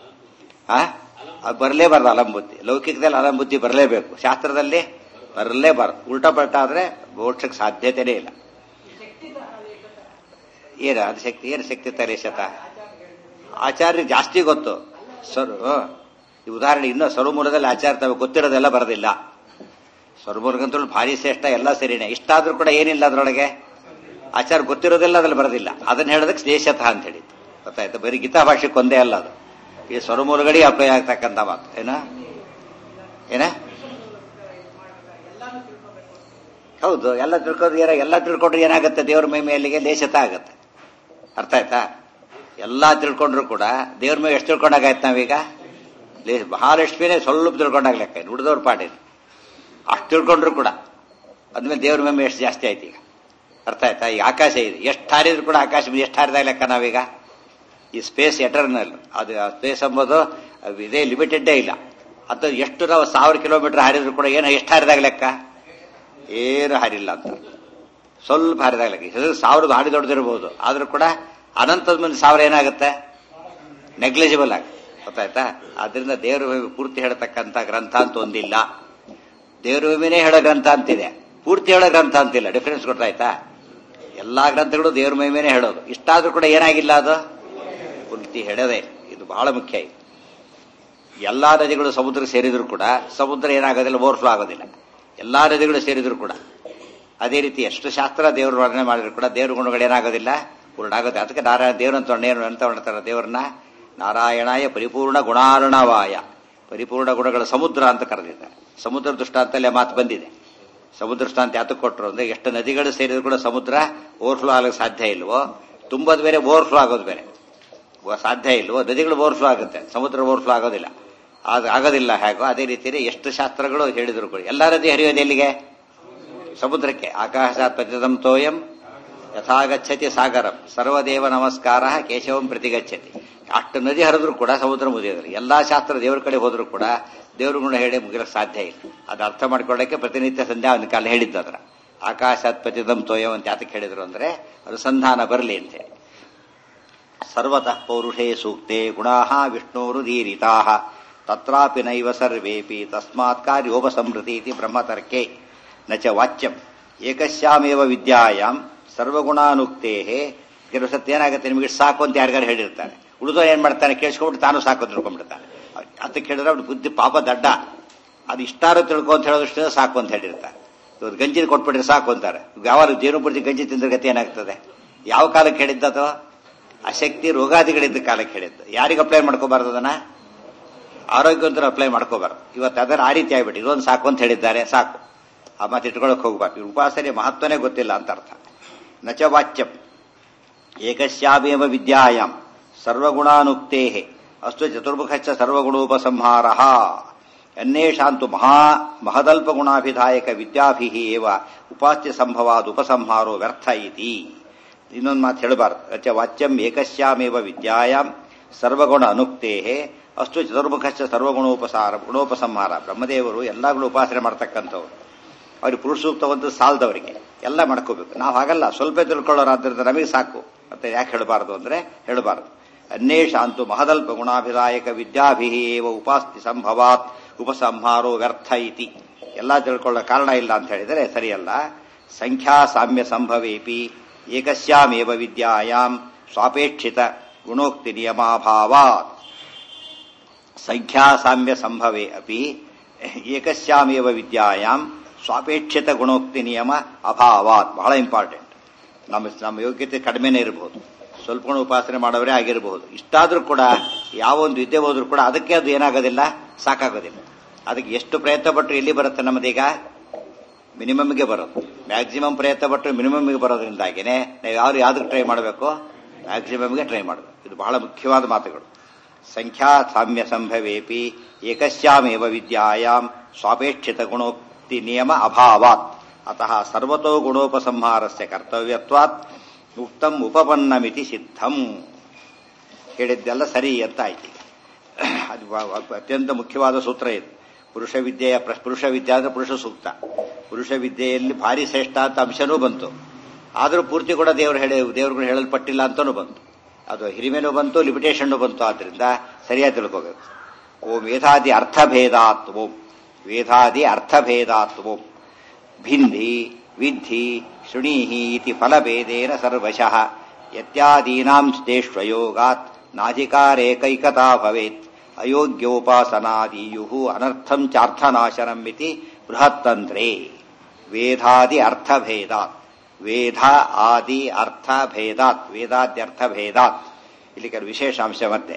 ಆ ಅದು ಬರಲೇಬಾರ್ದು ಅಲಂಬುದ್ಧಿ ಲೌಕಿಕದಲ್ಲಿ ಅಲಂಬುದ್ಧಿ ಬರಲೇಬೇಕು ಶಾಸ್ತ್ರದಲ್ಲಿ ಬರಲೇಬಾರ್ದು ಉಲ್ಟಾ ಪಲ್ಟಾ ಆದ್ರೆ ಮೋಕ್ಷಕ್ಕೆ ಸಾಧ್ಯತೆನೇ ಇಲ್ಲ ಏನು ಅದು ಶಕ್ತಿ ಏನು ಶಕ್ತಿ ತಲೇಶತ ಆಚಾರ್ಯ ಜಾಸ್ತಿ ಗೊತ್ತು ಸರ್ ಈ ಉದಾಹರಣೆ ಇನ್ನೂ ಸರ್ವಮೂಲದಲ್ಲಿ ಆಚಾರ್ಯ ತಮಗೆ ಗೊತ್ತಿರೋದೆಲ್ಲ ಬರೋದಿಲ್ಲ ಸರ್ವಮೂಲಗಂತೂ ಭಾರಿ ಶ್ರೇಷ್ಠ ಎಲ್ಲ ಸರಿನೇ ಇಷ್ಟಾದ್ರೂ ಕೂಡ ಏನಿಲ್ಲ ಅದರೊಳಗೆ ಆಚಾರ ಗೊತ್ತಿರೋದೆಲ್ಲ ಅದ್ರಲ್ಲಿ ಬರೋದಿಲ್ಲ ಅದನ್ನ ಹೇಳೋದಕ್ಕೆ ಸ್ನೇಶತಃ ಅಂತ ಹೇಳಿ ಗೊತ್ತಾಯ್ತು ಬರೀ ಗೀತಾ ಭಾಷೆಗೆ ಒಂದೇ ಅಲ್ಲ ಅದು ಈ ಸ್ವರಮೂಲಗಳಿಗೆ ಅಪ್ಲೈ ಆಗ್ತಕ್ಕಂಥ ಮಾತು ಏನ ಏನ ಹೌದು ಎಲ್ಲ ತಿಳ್ಕೊಂಡು ಏನ ಎಲ್ಲ ತಿಳ್ಕೊಂಡ್ರೆ ಏನಾಗುತ್ತೆ ದೇವ್ರ ಮೈ ಮೇಲಿಗೆ ಲೇಷತ ಆಗತ್ತೆ ಅರ್ಥ ಆಯ್ತಾ ಎಲ್ಲಾ ತಿಳ್ಕೊಂಡ್ರು ಕೂಡ ದೇವ್ರ ಮೇಲೆ ಎಷ್ಟು ತಿಳ್ಕೊಂಡಾಗಾಯ್ತು ನಾವೀಗ ಲೇ- ಬಹಳಷ್ಟು ಸ್ವಲ್ಪ ತಿಳ್ಕೊಂಡಾಗ ಲೆಕ್ಕ ಉಳಿದವ್ರ ಪಾಟೇನು ಅಷ್ಟು ತಿಳ್ಕೊಂಡ್ರು ಕೂಡ ಅದ್ಮೇಲೆ ದೇವ್ರ ಮೇಲೆ ಎಷ್ಟು ಜಾಸ್ತಿ ಆಯ್ತು ಈಗ ಅರ್ಥ ಆಯ್ತಾ ಈ ಆಕಾಶ ಇದೆ ಎಷ್ಟು ಹಾರಿದ್ರು ಕೂಡ ಆಕಾಶ ಮೇಲೆ ಎಷ್ಟು ಹಾರಿದಾಗ ಲೆಕ್ಕ ನಾವೀಗ ಈ ಸ್ಪೇಸ್ ಎಟರ್ನಲ್ ಅದು ಸ್ಪೇಸ್ ಎಂಬುದು ಅದು ಇದೇ ಲಿಮಿಟೆಡ್ಡೇ ಇಲ್ಲ ಅದು ಎಷ್ಟು ನಾವು ಸಾವಿರ ಕಿಲೋಮೀಟರ್ ಹಾರಿದ್ರು ಕೂಡ ಏನು ಎಷ್ಟು ಹಾರಿದಾಗ ಲೆಕ್ಕ ಏನು ಹಾರಿಲ್ಲ ಅಂತ ಸ್ವಲ್ಪ ಹಾರಿದಾಗ ಲೆಕ್ಕ ಇದು ಸಾವಿರದ ಹಾಡಿ ದೊಡ್ಡದಿರ್ಬೋದು ಆದ್ರೂ ಕೂಡ ಅನಂತದ ಮುಂದೆ ಸಾವಿರ ಏನಾಗುತ್ತೆ ನೆಗ್ಲಿಜಿಬಲ್ ಆಗುತ್ತೆ ಗೊತ್ತಾಯ್ತಾ ಆದ್ರಿಂದ ದೇವರ ಮಹಿಮೆ ಪೂರ್ತಿ ಹೇಳತಕ್ಕಂಥ ಗ್ರಂಥ ಅಂತ ಒಂದಿಲ್ಲ ದೇವರ ಮಹಿಮೆನೇ ಹೇಳೋ ಗ್ರಂಥ ಅಂತಿದೆ ಪೂರ್ತಿ ಹೇಳೋ ಗ್ರಂಥ ಅಂತಿಲ್ಲ ಡಿಫರೆನ್ಸ್ ಗೊತ್ತಾಯ್ತಾ ಎಲ್ಲಾ ಗ್ರಂಥಗಳು ದೇವರ ಮಹಿಮೆನೇ ಹೇಳೋದು ಇಷ್ಟಾದ್ರೂ ಕೂಡ ಏನಾಗಿಲ್ಲ ಅದು ಪೂರ್ತಿ ಹೇಳೋದೇ ಇದು ಬಹಳ ಮುಖ್ಯ ಇದು ಎಲ್ಲಾ ನದಿಗಳು ಸಮುದ್ರ ಸೇರಿದ್ರು ಕೂಡ ಸಮುದ್ರ ಏನಾಗೋದಿಲ್ಲ ಓವರ್ಫ್ಲೋ ಆಗೋದಿಲ್ಲ ಎಲ್ಲಾ ನದಿಗಳು ಸೇರಿದ್ರು ಕೂಡ ಅದೇ ರೀತಿ ಎಷ್ಟು ಶಾಸ್ತ್ರ ದೇವರು ವರ್ಣನೆ ಮಾಡಿದ್ರು ಕೂಡ ದೇವ್ರ ಗುಣಗಳು ಏನಾಗೋದಿಲ್ಲ ಪೂರ್ಣ ಆಗುತ್ತೆ ಅದಕ್ಕೆ ನಾರಾಯಣ ದೇವರಂತ ಏನು ಅಂತ ಮಾಡ್ತಾರೆ ದೇವರನ್ನ ನಾರಾಯಣಾಯ ಪರಿಪೂರ್ಣ ಗುಣಾರ್ಣವಾಯ ಪರಿಪೂರ್ಣ ಗುಣಗಳ ಸಮುದ್ರ ಅಂತ ಕರೆದಿದ್ದಾರೆ ಸಮುದ್ರ ದೃಷ್ಟಾಂತಲ್ಲಿ ಆ ಮಾತು ಬಂದಿದೆ ಸಮುದ್ರ ದೃಷ್ಟಾಂತ ಯಾತಕ್ಕೆ ಕೊಟ್ಟರು ಅಂದ್ರೆ ಎಷ್ಟು ನದಿಗಳು ಸೇರಿದ್ರು ಕೂಡ ಸಮುದ್ರ ಓವರ್ಫ್ಲೋ ಆಗಕ್ಕೆ ಸಾಧ್ಯ ಇಲ್ವೋ ತುಂಬೋದು ಬೇರೆ ಓವರ್ಫ್ಲೋ ಆಗೋದು ಬೇರೆ ವ- ಸಾಧ್ಯ ಇಲ್ವೋ ನದಿಗಳು ಓವರ್ಫ್ಲೋ ಆಗುತ್ತೆ ಸಮುದ್ರ ಓವರ್ಫ್ಲೋ ಆಗೋದಿಲ್ಲ ಅದು ಆಗೋದಿಲ್ಲ ಹೇಗೋ ಅದೇ ರೀತಿಯಲ್ಲಿ ಎಷ್ಟು ಶಾಸ್ತ್ರಗಳು ಹೇಳಿದ್ರು ಕೂಡ ಎಲ್ಲ ನದಿ ಹರಿಯೋದು ಎಲ್ಲಿಗೆ ಸಮುದ್ರಕ್ಕೆ ಆಕಾಶ ಪ್ರತಿದಂ ತೋಯಂ ಯಥಾಗಚ್ಚತಿ ಸಾಗರಂ ಸರ್ವದೇವ ನಮಸ್ಕಾರ ಕೇಶವಂ ಪ್ರತಿಗಚ್ಚತಿ ಅಷ್ಟು ನದಿ ಹರಿದ್ರು ಕೂಡ ಸಮುದ್ರ ಮುಗಿಯೋದಿಲ್ಲ ಎಲ್ಲಾ ಶಾಸ್ತ್ರ ದೇವರ ಕಡೆ ಹೋದ್ರು ಕೂಡ ದೇವ್ರ ಗುಣ ಹೇಳಿ ಮುಗಿಲಕ್ಕೆ ಸಾಧ್ಯ ಇಲ್ಲ ಅದು ಅರ್ಥ ಮಾಡ್ಕೊಳ್ಳಕ್ಕೆ ಪ್ರತಿನಿತ್ಯ ಸಂಧ್ಯಾ ಒಂದು ಕಾಲ ಹೇಳಿದ್ದು ಅದರ ಆಕಾಶಾತ್ ಪ್ರತಿದಂ ತೋಯಂ ಅಂತ ಯಾತಕ್ಕೆ ಹೇಳಿದ್ರು ಅಂದ್ರೆ ಅನುಸಂಧಾನ ಬರಲಿ ಅಂತೇಳಿ ಸರ್ವತಃ ಪೌರುಷೇ ಸೂಕ್ತೆ ಗುಣಾ ವಿಷ್ಣೋರುದೀರಿತಾ ತತ್ರಾಪಿ ನೈವ ಸರ್ವೇಪಿ ತಸ್ಮಾತ್ ಕಾರ್ಯೋಪಸಂಹೃತಿ ಇತಿ ಬ್ರಹ್ಮತರ್ಕೆ ನ ಚ ವಾಚ್ಯಂ ಏಕಸ್ಯಾಮೇವ ವಿದ್ಯಾಯಾಂ ಸರ್ವಗುಣಾನುಕ್ತೇ ಕೆಲವು ಸತಿ ಏನಾಗುತ್ತೆ ನಿಮಗೆ ಸಾಕು ಅಂತ ಯಾರಿಗಾರು ಹೇಳಿರ್ತಾರೆ ಉಳಿದೋ ಏನ್ ಮಾಡ್ತಾನೆ ಕೇಳಿಸ್ಕೊಂಡ್ಬಿಟ್ಟು ತಾನು ಸಾಕು ಅಂತ ತಿಳ್ಕೊಂಡ್ಬಿಡ್ತಾನೆ ಅಂತ ಕೇಳಿದ್ರೆ ಅವ್ನ ಬುದ್ಧಿ ಪಾಪ ದಡ್ಡ ಅದು ಇಷ್ಟಾರು ತಿಳ್ಕೊ ಅಂತ ಹೇಳೋದಷ್ಟು ಸಾಕು ಅಂತ ಹೇಳಿರ್ತಾರೆ ಇವತ್ತು ಗಂಜಿ ಕೊಟ್ಬಿಟ್ರೆ ಸಾಕು ಅಂತಾರೆ ಯಾವಾಗ ಜೇನು ಪೂರ್ತಿ ಗಂಜಿ ತಿಂದ್ರೆ ಗತಿ ಏನಾಗ್ತದೆ ಯಾವ ಕಾಲಕ್ಕೆ ಹೇಳಿದ್ದದು ಅಶಕ್ತಿ ರೋಗಾದಿಗಳಿದ್ದ ಕಾಲಕ್ಕೆ ಹೇಳಿದ್ದು ಯಾರಿಗೆ ಅಪ್ಲೈ ಮಾಡ್ಕೋಬಾರ್ದು ಅದನ್ನ ಆರೋಗ್ಯವಂತರು ಅಪ್ಲೈ ಮಾಡ್ಕೋಬಾರ್ದು ಇವತ್ತು ಅದರ ಆ ರೀತಿ ಆಗ್ಬಿಟ್ಟು ಇದೊಂದು ಸಾಕು ಅಂತ ಹೇಳಿದ್ದಾರೆ ಸಾಕು ಆ ಮಾತು ಇಟ್ಕೊಳಕ್ ಹೋಗ್ಬಾರ್ದು ಈ ಉಪಾಸನೆ ಮಹತ್ವನೇ ಗೊತ್ತಿಲ್ಲ ಅಂತ ಅರ್ಥ ನಚ ವಾಚ್ಯಂ ಏಕಸ್ಯಾಮೇವ ವಿದ್ಯಾಯಾಂ ಸರ್ವಗುಣಾನುಕ್ತೇ ಅಸ್ತು ಚತುರ್ಮುಖಶ್ಚ ಸರ್ವಗುಣೋಪಸಂಹಾರ ಅನ್ಯೇಷಾಂತು ಮಹಾ ಮಹದಲ್ಪ ಗುಣಾಭಿಧಾಯಕ ವಿದ್ಯಾಭಿ ಏವ ಉಪಾಸ್ಯ ಸಂಭವಾದ ಉಪಸಂಹಾರೋ ವ್ಯರ್ಥ ಇತಿ ಇನ್ನೊಂದು ಮಾತು ಹೇಳಬಾರ್ದು ಅಚ್ಚ ವಾಚ್ಯಂ ಏಕಸ್ಯಾಮೇವ ವಿದ್ಯಾಯಾಂ ಸರ್ವಗುಣ ಅನುಕ್ತೇ ಅಷ್ಟು ಚತುರ್ಮುಖಶ್ಚ ಸರ್ವಗುಣೋಪಸಾರ ಗುಣೋಪಸಂಹಾರ ಬ್ರಹ್ಮದೇವರು ಎಲ್ಲಗಳು ಉಪಾಸನೆ ಮಾಡ್ತಕ್ಕಂಥವ್ರು ಅವ್ರಿಗೆ ಪುರುಷ ಸೂಕ್ತ ಒಂದು ಸಾಲದವರಿಗೆ ಎಲ್ಲ ಮಾಡ್ಕೋಬೇಕು ನಾವು ಹಾಗಲ್ಲ ಸ್ವಲ್ಪ ತಿಳ್ಕೊಳ್ಳೋರಾದ್ರಿಂದ ನಮಗೆ ಸಾಕು ಮತ್ತೆ ಯಾಕೆ ಹೇಳಬಾರದು ಅಂದ್ರೆ ಹೇಳಬಾರದು ಅನ್ಯೇಷಾಂತು ಮಹದಲ್ಪ ಗುಣಾಭಿದಾಯಕ ವಿದ್ಯಾಭಿ ಏವ ಉಪಾಸ್ತಿ ಸಂಭವಾತ್ ಉಪಸಂಹಾರೋ ವ್ಯರ್ಥ ಇತಿ ಎಲ್ಲ ತಿಳ್ಕೊಳ್ಳೋ ಕಾರಣ ಇಲ್ಲ ಅಂತ ಹೇಳಿದರೆ ಸರಿಯಲ್ಲ ಸಂಖ್ಯಾ ಸಾಮ್ಯ ಸಂಭವೇಪಿ ಏಕಸ್ಯಾಮೇವ ವಿದ್ಯಾಯಾಂ ಸ್ವಾಪೇಕ್ಷಿತ ಗುಣೋಕ್ತಿ ನಿಯಮಾಭಾವಾತ್ ಸಂಖ್ಯಾ ಸಾಮ್ಯ ಸಂಭವೇ ಅಪಿ ಏಕಸ್ಯಾಮೇವ ವಿದ್ಯಾಯಾಂ ಸ್ವಾಪೇಕ್ಷಿತ ಗುಣೋಕ್ತಿ ನಿಯಮ ಅಭಾವಾತ್ ಬಹಳ ಇಂಪಾರ್ಟೆಂಟ್ ನಮ್ಮ ನಮ್ಮ ಯೋಗ್ಯತೆ ಕಡಿಮೆನೇ ಇರಬಹುದು ಸ್ವಲ್ಪ ಗುಣ ಉಪಾಸನೆ ಮಾಡೋರೇ ಆಗಿರಬಹುದು ಇಷ್ಟಾದ್ರೂ ಕೂಡ ಯಾವ ಒಂದು ವಿದ್ಯೆ ಹೋದ್ರೂ ಕೂಡ ಅದಕ್ಕೆ ಅದು ಏನಾಗೋದಿಲ್ಲ ಸಾಕಾಗೋದಿಲ್ಲ ಅದಕ್ಕೆ ಎಷ್ಟು ಪ್ರಯತ್ನ ಪಟ್ಟರು ಎಲ್ಲಿ ಬರುತ್ತೆ ನಮ್ಮದೀಗ ಮಿನಿಮಮ್ಗೆ ಬರೋದು ಮ್ಯಾಕ್ಸಿಮಮ್ ಪ್ರಯತ್ನ ಪಟ್ಟರು ಮಿನಿಮಮ್ಗೆ ಬರೋದ್ರಿಂದಾಗಿನೇ ನಾವು ಯಾವ್ದು ಯಾವ್ದಕ್ಕೆ ಟ್ರೈ ಮಾಡಬೇಕು ಮ್ಯಾಕ್ಸಿಮಮ್ಗೆ ಟ್ರೈ ಮಾಡಬೇಕು ಇದು ಬಹಳ ಮುಖ್ಯವಾದ ಮಾತುಗಳು ಸಂಖ್ಯಾ ಸಾಮ್ಯ ಸಂಭವೇಪಿ ಏಕಸ್ಯಾಮೇವ ವಿದ್ಯಾಯಾಂ ಸ್ವಾಪೇಕ್ಷಿತ ಗುಣೋಕ್ತಿ ನಿಯಮ ಅಭಾವಾತ್ ಅತಃ ಸರ್ವತೋ ಗುಣೋಪಸಂಹಾರಸ್ಯ ಕರ್ತವ್ಯತ್ವಾತ್ ಉಕ್ತಂ ಉಪಪನ್ನಮಿತಿ ಸಿದ್ಧಂ ಹೇಳಿದ್ದೆಲ್ಲ ಸರಿ ಅಂತ ಆಯ್ತು ಈಗ. ಅದು ವ- ವ- ಅತ್ಯಂತ ಮುಖ್ಯವಾದ ಸೂತ್ರ ಇದು ಪುರುಷ ವಿದ್ಯೆಯ ಪ್ರ- ಪುರುಷ ವಿದ್ಯೆ ಅಂದ್ರೆ ಪುರುಷ ಸೂಕ್ತ ಪುರುಷ ವಿದ್ಯೆಯಲ್ಲಿ ಭಾರಿ ಶ್ರೇಷ್ಠ ಅಂತ ಅಂಶನೂ ಬಂತು ಆದರೂ ಪೂರ್ತಿ ಕೂಡ ದೇವರು ಹೇಳಿ ದೇವರುಗಳು ಹೇಳಲ್ಪಟ್ಟಿಲ್ಲ ಅಂತಾನೂ ಬಂತು ಅದು ಹಿರಿಮೆನೂ ಬಂತು ಲಿಮಿಟೇಷನ್ ಬಂತು ಆದ್ರಿಂದ ಸರಿಯಾಗಿ ತಿಳ್ಕೋಬೇಕು ಓಂ ವೇದಾದಿ ಅರ್ಥಭೇದಾತ್ ಓಂ ವೇದಾದಿ ಅರ್ಥಭೇದಾತ್ ಓಂ ಭಿಂದಿ ವಿದ್ಧಿ ಶೃಣೀಹಿ ಇತಿ ಫಲಭೇದೇನ ಸರ್ವಶಃ ಯತ್ಯಾದೀನಾಂ ತೇಷ್ವಯೋಗಾತ್ ನಾಧಿಕಾರೇಕೈಕತಾ ಭವೇತ್ ಅಯೋಗ್ಯೋಪಾಸನಾದೀಯು ಅನರ್ಥಂ ಚಾರ್ಥನಾಶನಂ ಇತಿ ಬೃಹತ್ತಂತ್ರೇ ವೇದಾದಿ ಅರ್ಥಭೇದಾತ್ ವೇದ ಆದಿ ಅರ್ಥ ಭೇದಾತ್ ವೇದಾದ್ಯರ್ಥ ಭೇದಾತ್ ಇಲ್ಲಿ ಕೆಲವು ವಿಶೇಷಾಂಶ ಮತ್ತೆ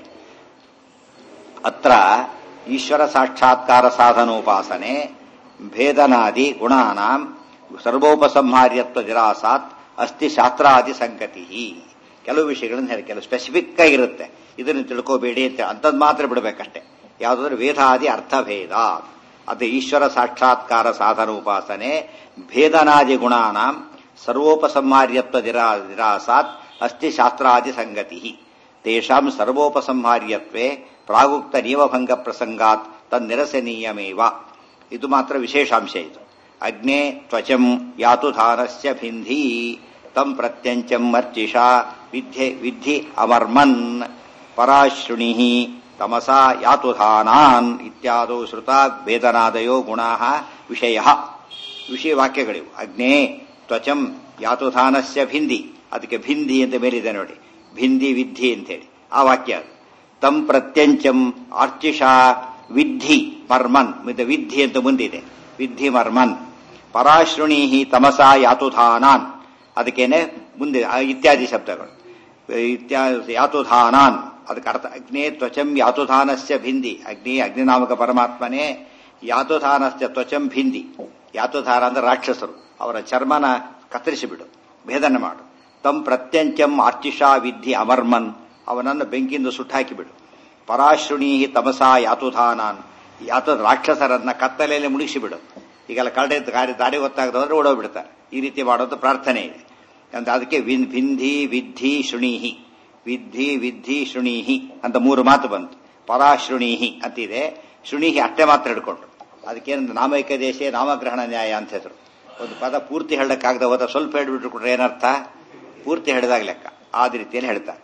ಅತ್ರ ಈಶ್ವರ ಸಾಕ್ಷಾತ್ಕಾರ ಸಾಧನೋಪಾಸನೆ ಭೇದನಾದಿ ಗುಣಾನಾಂ ಸರ್ವೋಪಸಂಹಾರ್ಯತ್ವ ನಿರಾಸಾತ್ ಅಸ್ತಿ ಶಾಸ್ತ್ರಾದಿ ಸಂಗತಿ ಕೆಲವು ವಿಷಯಗಳನ್ನು ಹೇಳಿ ಕೆಲವು ಸ್ಪೆಸಿಫಿಕ್ ಆಗಿರುತ್ತೆ ಇದನ್ನು ತಿಳ್ಕೋಬೇಡಿ ಅಂತ ಅಂಥದ್ದು ಮಾತ್ರ ಬಿಡಬೇಕಷ್ಟೇ ಯಾವುದಾದ್ರೂ ವೇದಾದಿ ಅರ್ಥಭೇದ ಅದು ಈಶ್ವರ ಸಾಕ್ಷಾತ್ಕಾರ ಸಾಧನ ಉಪಾಸನೆ ಭೇದನಾದಿ ಗುಣಾನಾಂ ಸರ್ವೋಪಸಂಹಾರ್ಯತ್ವ ನಿರಾ ನಿರಾಸಾತ್ ಅಸ್ತಿ ಶಾಸ್ತ್ರಾದಿ ಸಂಗತಿ ತೇಷಾಂ ಸರ್ವೋಪಸಂಹಾರ್ಯತ್ವೇ ಪ್ರಾಗುಕ್ತ ನಿಯಮಭಂಗ ಪ್ರಸಂಗಾತ್ ತನ್ನಿರಸನೀಯಮೇವ ಇದು ಮಾತ್ರ ವಿಶೇಷಾಂಶ ಇದು ಅಗ್ನೇ ತ್ವಚಂ ಯಾತು ಧಾನಸ್ಯ ಭಿಂಧಿ ತಂ ಪ್ರತ್ಯಂಚಂ ಮರ್ಚಿಷಾ ವಿದ್ಯೆ ವಿಧಿ ಅಮರ್ಮನ್ ಪರಾಶ್ರುಣಿ ತಮಸಾ ಯಾತುಧಾನಾನ್ ಇತ್ಯಾದೋ ಶ್ರುತ ಭೇದನಾದಯೋ ಗುಣಾ ವಿಷಯ ವಿಷಯ ವಾಕ್ಯಗಳಿವು ಅಗ್ನೇ ತ್ವಚಂ ಯಾತುಧಾನಸ್ಯ ಭಿಂದಿ ಅದಕ್ಕೆ ಭಿಂದಿ ಅಂತ ಮೇಲಿದೆ ನೋಡಿ ಭಿಂದಿ ವಿದ್ಧಿ ಅಂತೇಳಿ ಆ ವಾಕ್ಯ ಅದು ತಂ ಪ್ರತ್ಯಂಚಂ ಆರ್ಚಿಷಾ ವಿದ್ಧಿ ಮರ್ಮನ್ ಇದು ವಿದ್ಧಿ ಅಂತ ಮುಂದಿದೆ ವಿದ್ಧಿ ಮರ್ಮನ್ ಪರಾಶ್ರುಣೀಹಿ ತಮಸಾ ಯಾತುಧಾನಾನ್ ಅದಕ್ಕೇನೆ ಮುಂದೆ ಆ ಇತ್ಯಾದಿ ಶಬ್ದಗಳು ಇತ್ಯಾದಿ ಯಾತುಧಾನಾನ್ ಅದಕ್ಕೆ ಅರ್ಥ ಅಗ್ನೇ ತ್ವಚಂ ಯಾತುಧಾನಸ್ಯ ಭಿಂದಿ ಅಗ್ನಿ ಅಗ್ನಿನಾಮಕ ಪರಮಾತ್ಮನೇ ಯಾತುಧಾನಸ್ಯ ತ್ವಚಂ ಭಿಂದಿ ಯಾತುಧಾನ ಅಂದ್ರೆ ರಾಕ್ಷಸರು ಅವರ ಚರ್ಮನ ಕತ್ತರಿಸಿಬಿಡು ಭೇದನ ಮಾಡು ತಂ ಪ್ರತ್ಯಂಚಂ ಆರ್ಚಿಷಾ ವಿದ್ಧಿ ಅಮರ್ಮನ್ ಅವನನ್ನು ಬೆಂಕಿಯಿಂದ ಸುಟ್ಟಾಕಿಬಿಡು ಪರಾಶ್ರುಣೀಹಿ ತಮಸಾ ಯಾತುಧಾನಾನ್ ಯಾತು ರಾಕ್ಷಸರನ್ನ ಕತ್ತಲೆಯಲ್ಲಿ ಮುಳುಗಿಸಿಬಿಡು ಈಗೆಲ್ಲ ಕರಡೆ ದಾರಿ ದಾರಿ ಗೊತ್ತಾಗದವ್ರೆ ಓಡೋಗ್ಬಿಡ್ತಾರೆ ಈ ರೀತಿ ಮಾಡೋದು ಪ್ರಾರ್ಥನೆ ಇದೆ ಅಂತ ಅದಕ್ಕೆ ವಿನ್ ಭಿಂಧಿ ವಿದ್ಧಿ ಶೃಣೀಹಿ ವಿದ್ಧಿ ವಿದ್ಧಿ ಶೃಣೀಹಿ ಅಂತ ಮೂರು ಮಾತು ಬಂತು ಪರಾಶ್ರುಣೀಹಿ ಅಂತಿದೆ ಶೃಣೀಹಿ ಅಷ್ಟೇ ಮಾತ್ರ ಹಿಡ್ಕೊಂಡು ಅದಕ್ಕೇನು ನಾಮೈಕ ದೇಶ ನಾಮಗ್ರಹಣ ನ್ಯಾಯ ಅಂತ ಹೆಸರು ಒಂದು ಪದ ಪೂರ್ತಿ ಹೇಳಕ್ಕಾಗದ ಹೋದ ಸ್ವಲ್ಪ ಹೇಳ್ಬಿಟ್ರು ಕೊಟ್ರೆ ಏನರ್ಥ ಪೂರ್ತಿ ಹೇಳಿದಾಗ ಲೆಕ್ಕ ಆದ ರೀತಿಯಲ್ಲಿ ಹೇಳ್ತಾರೆ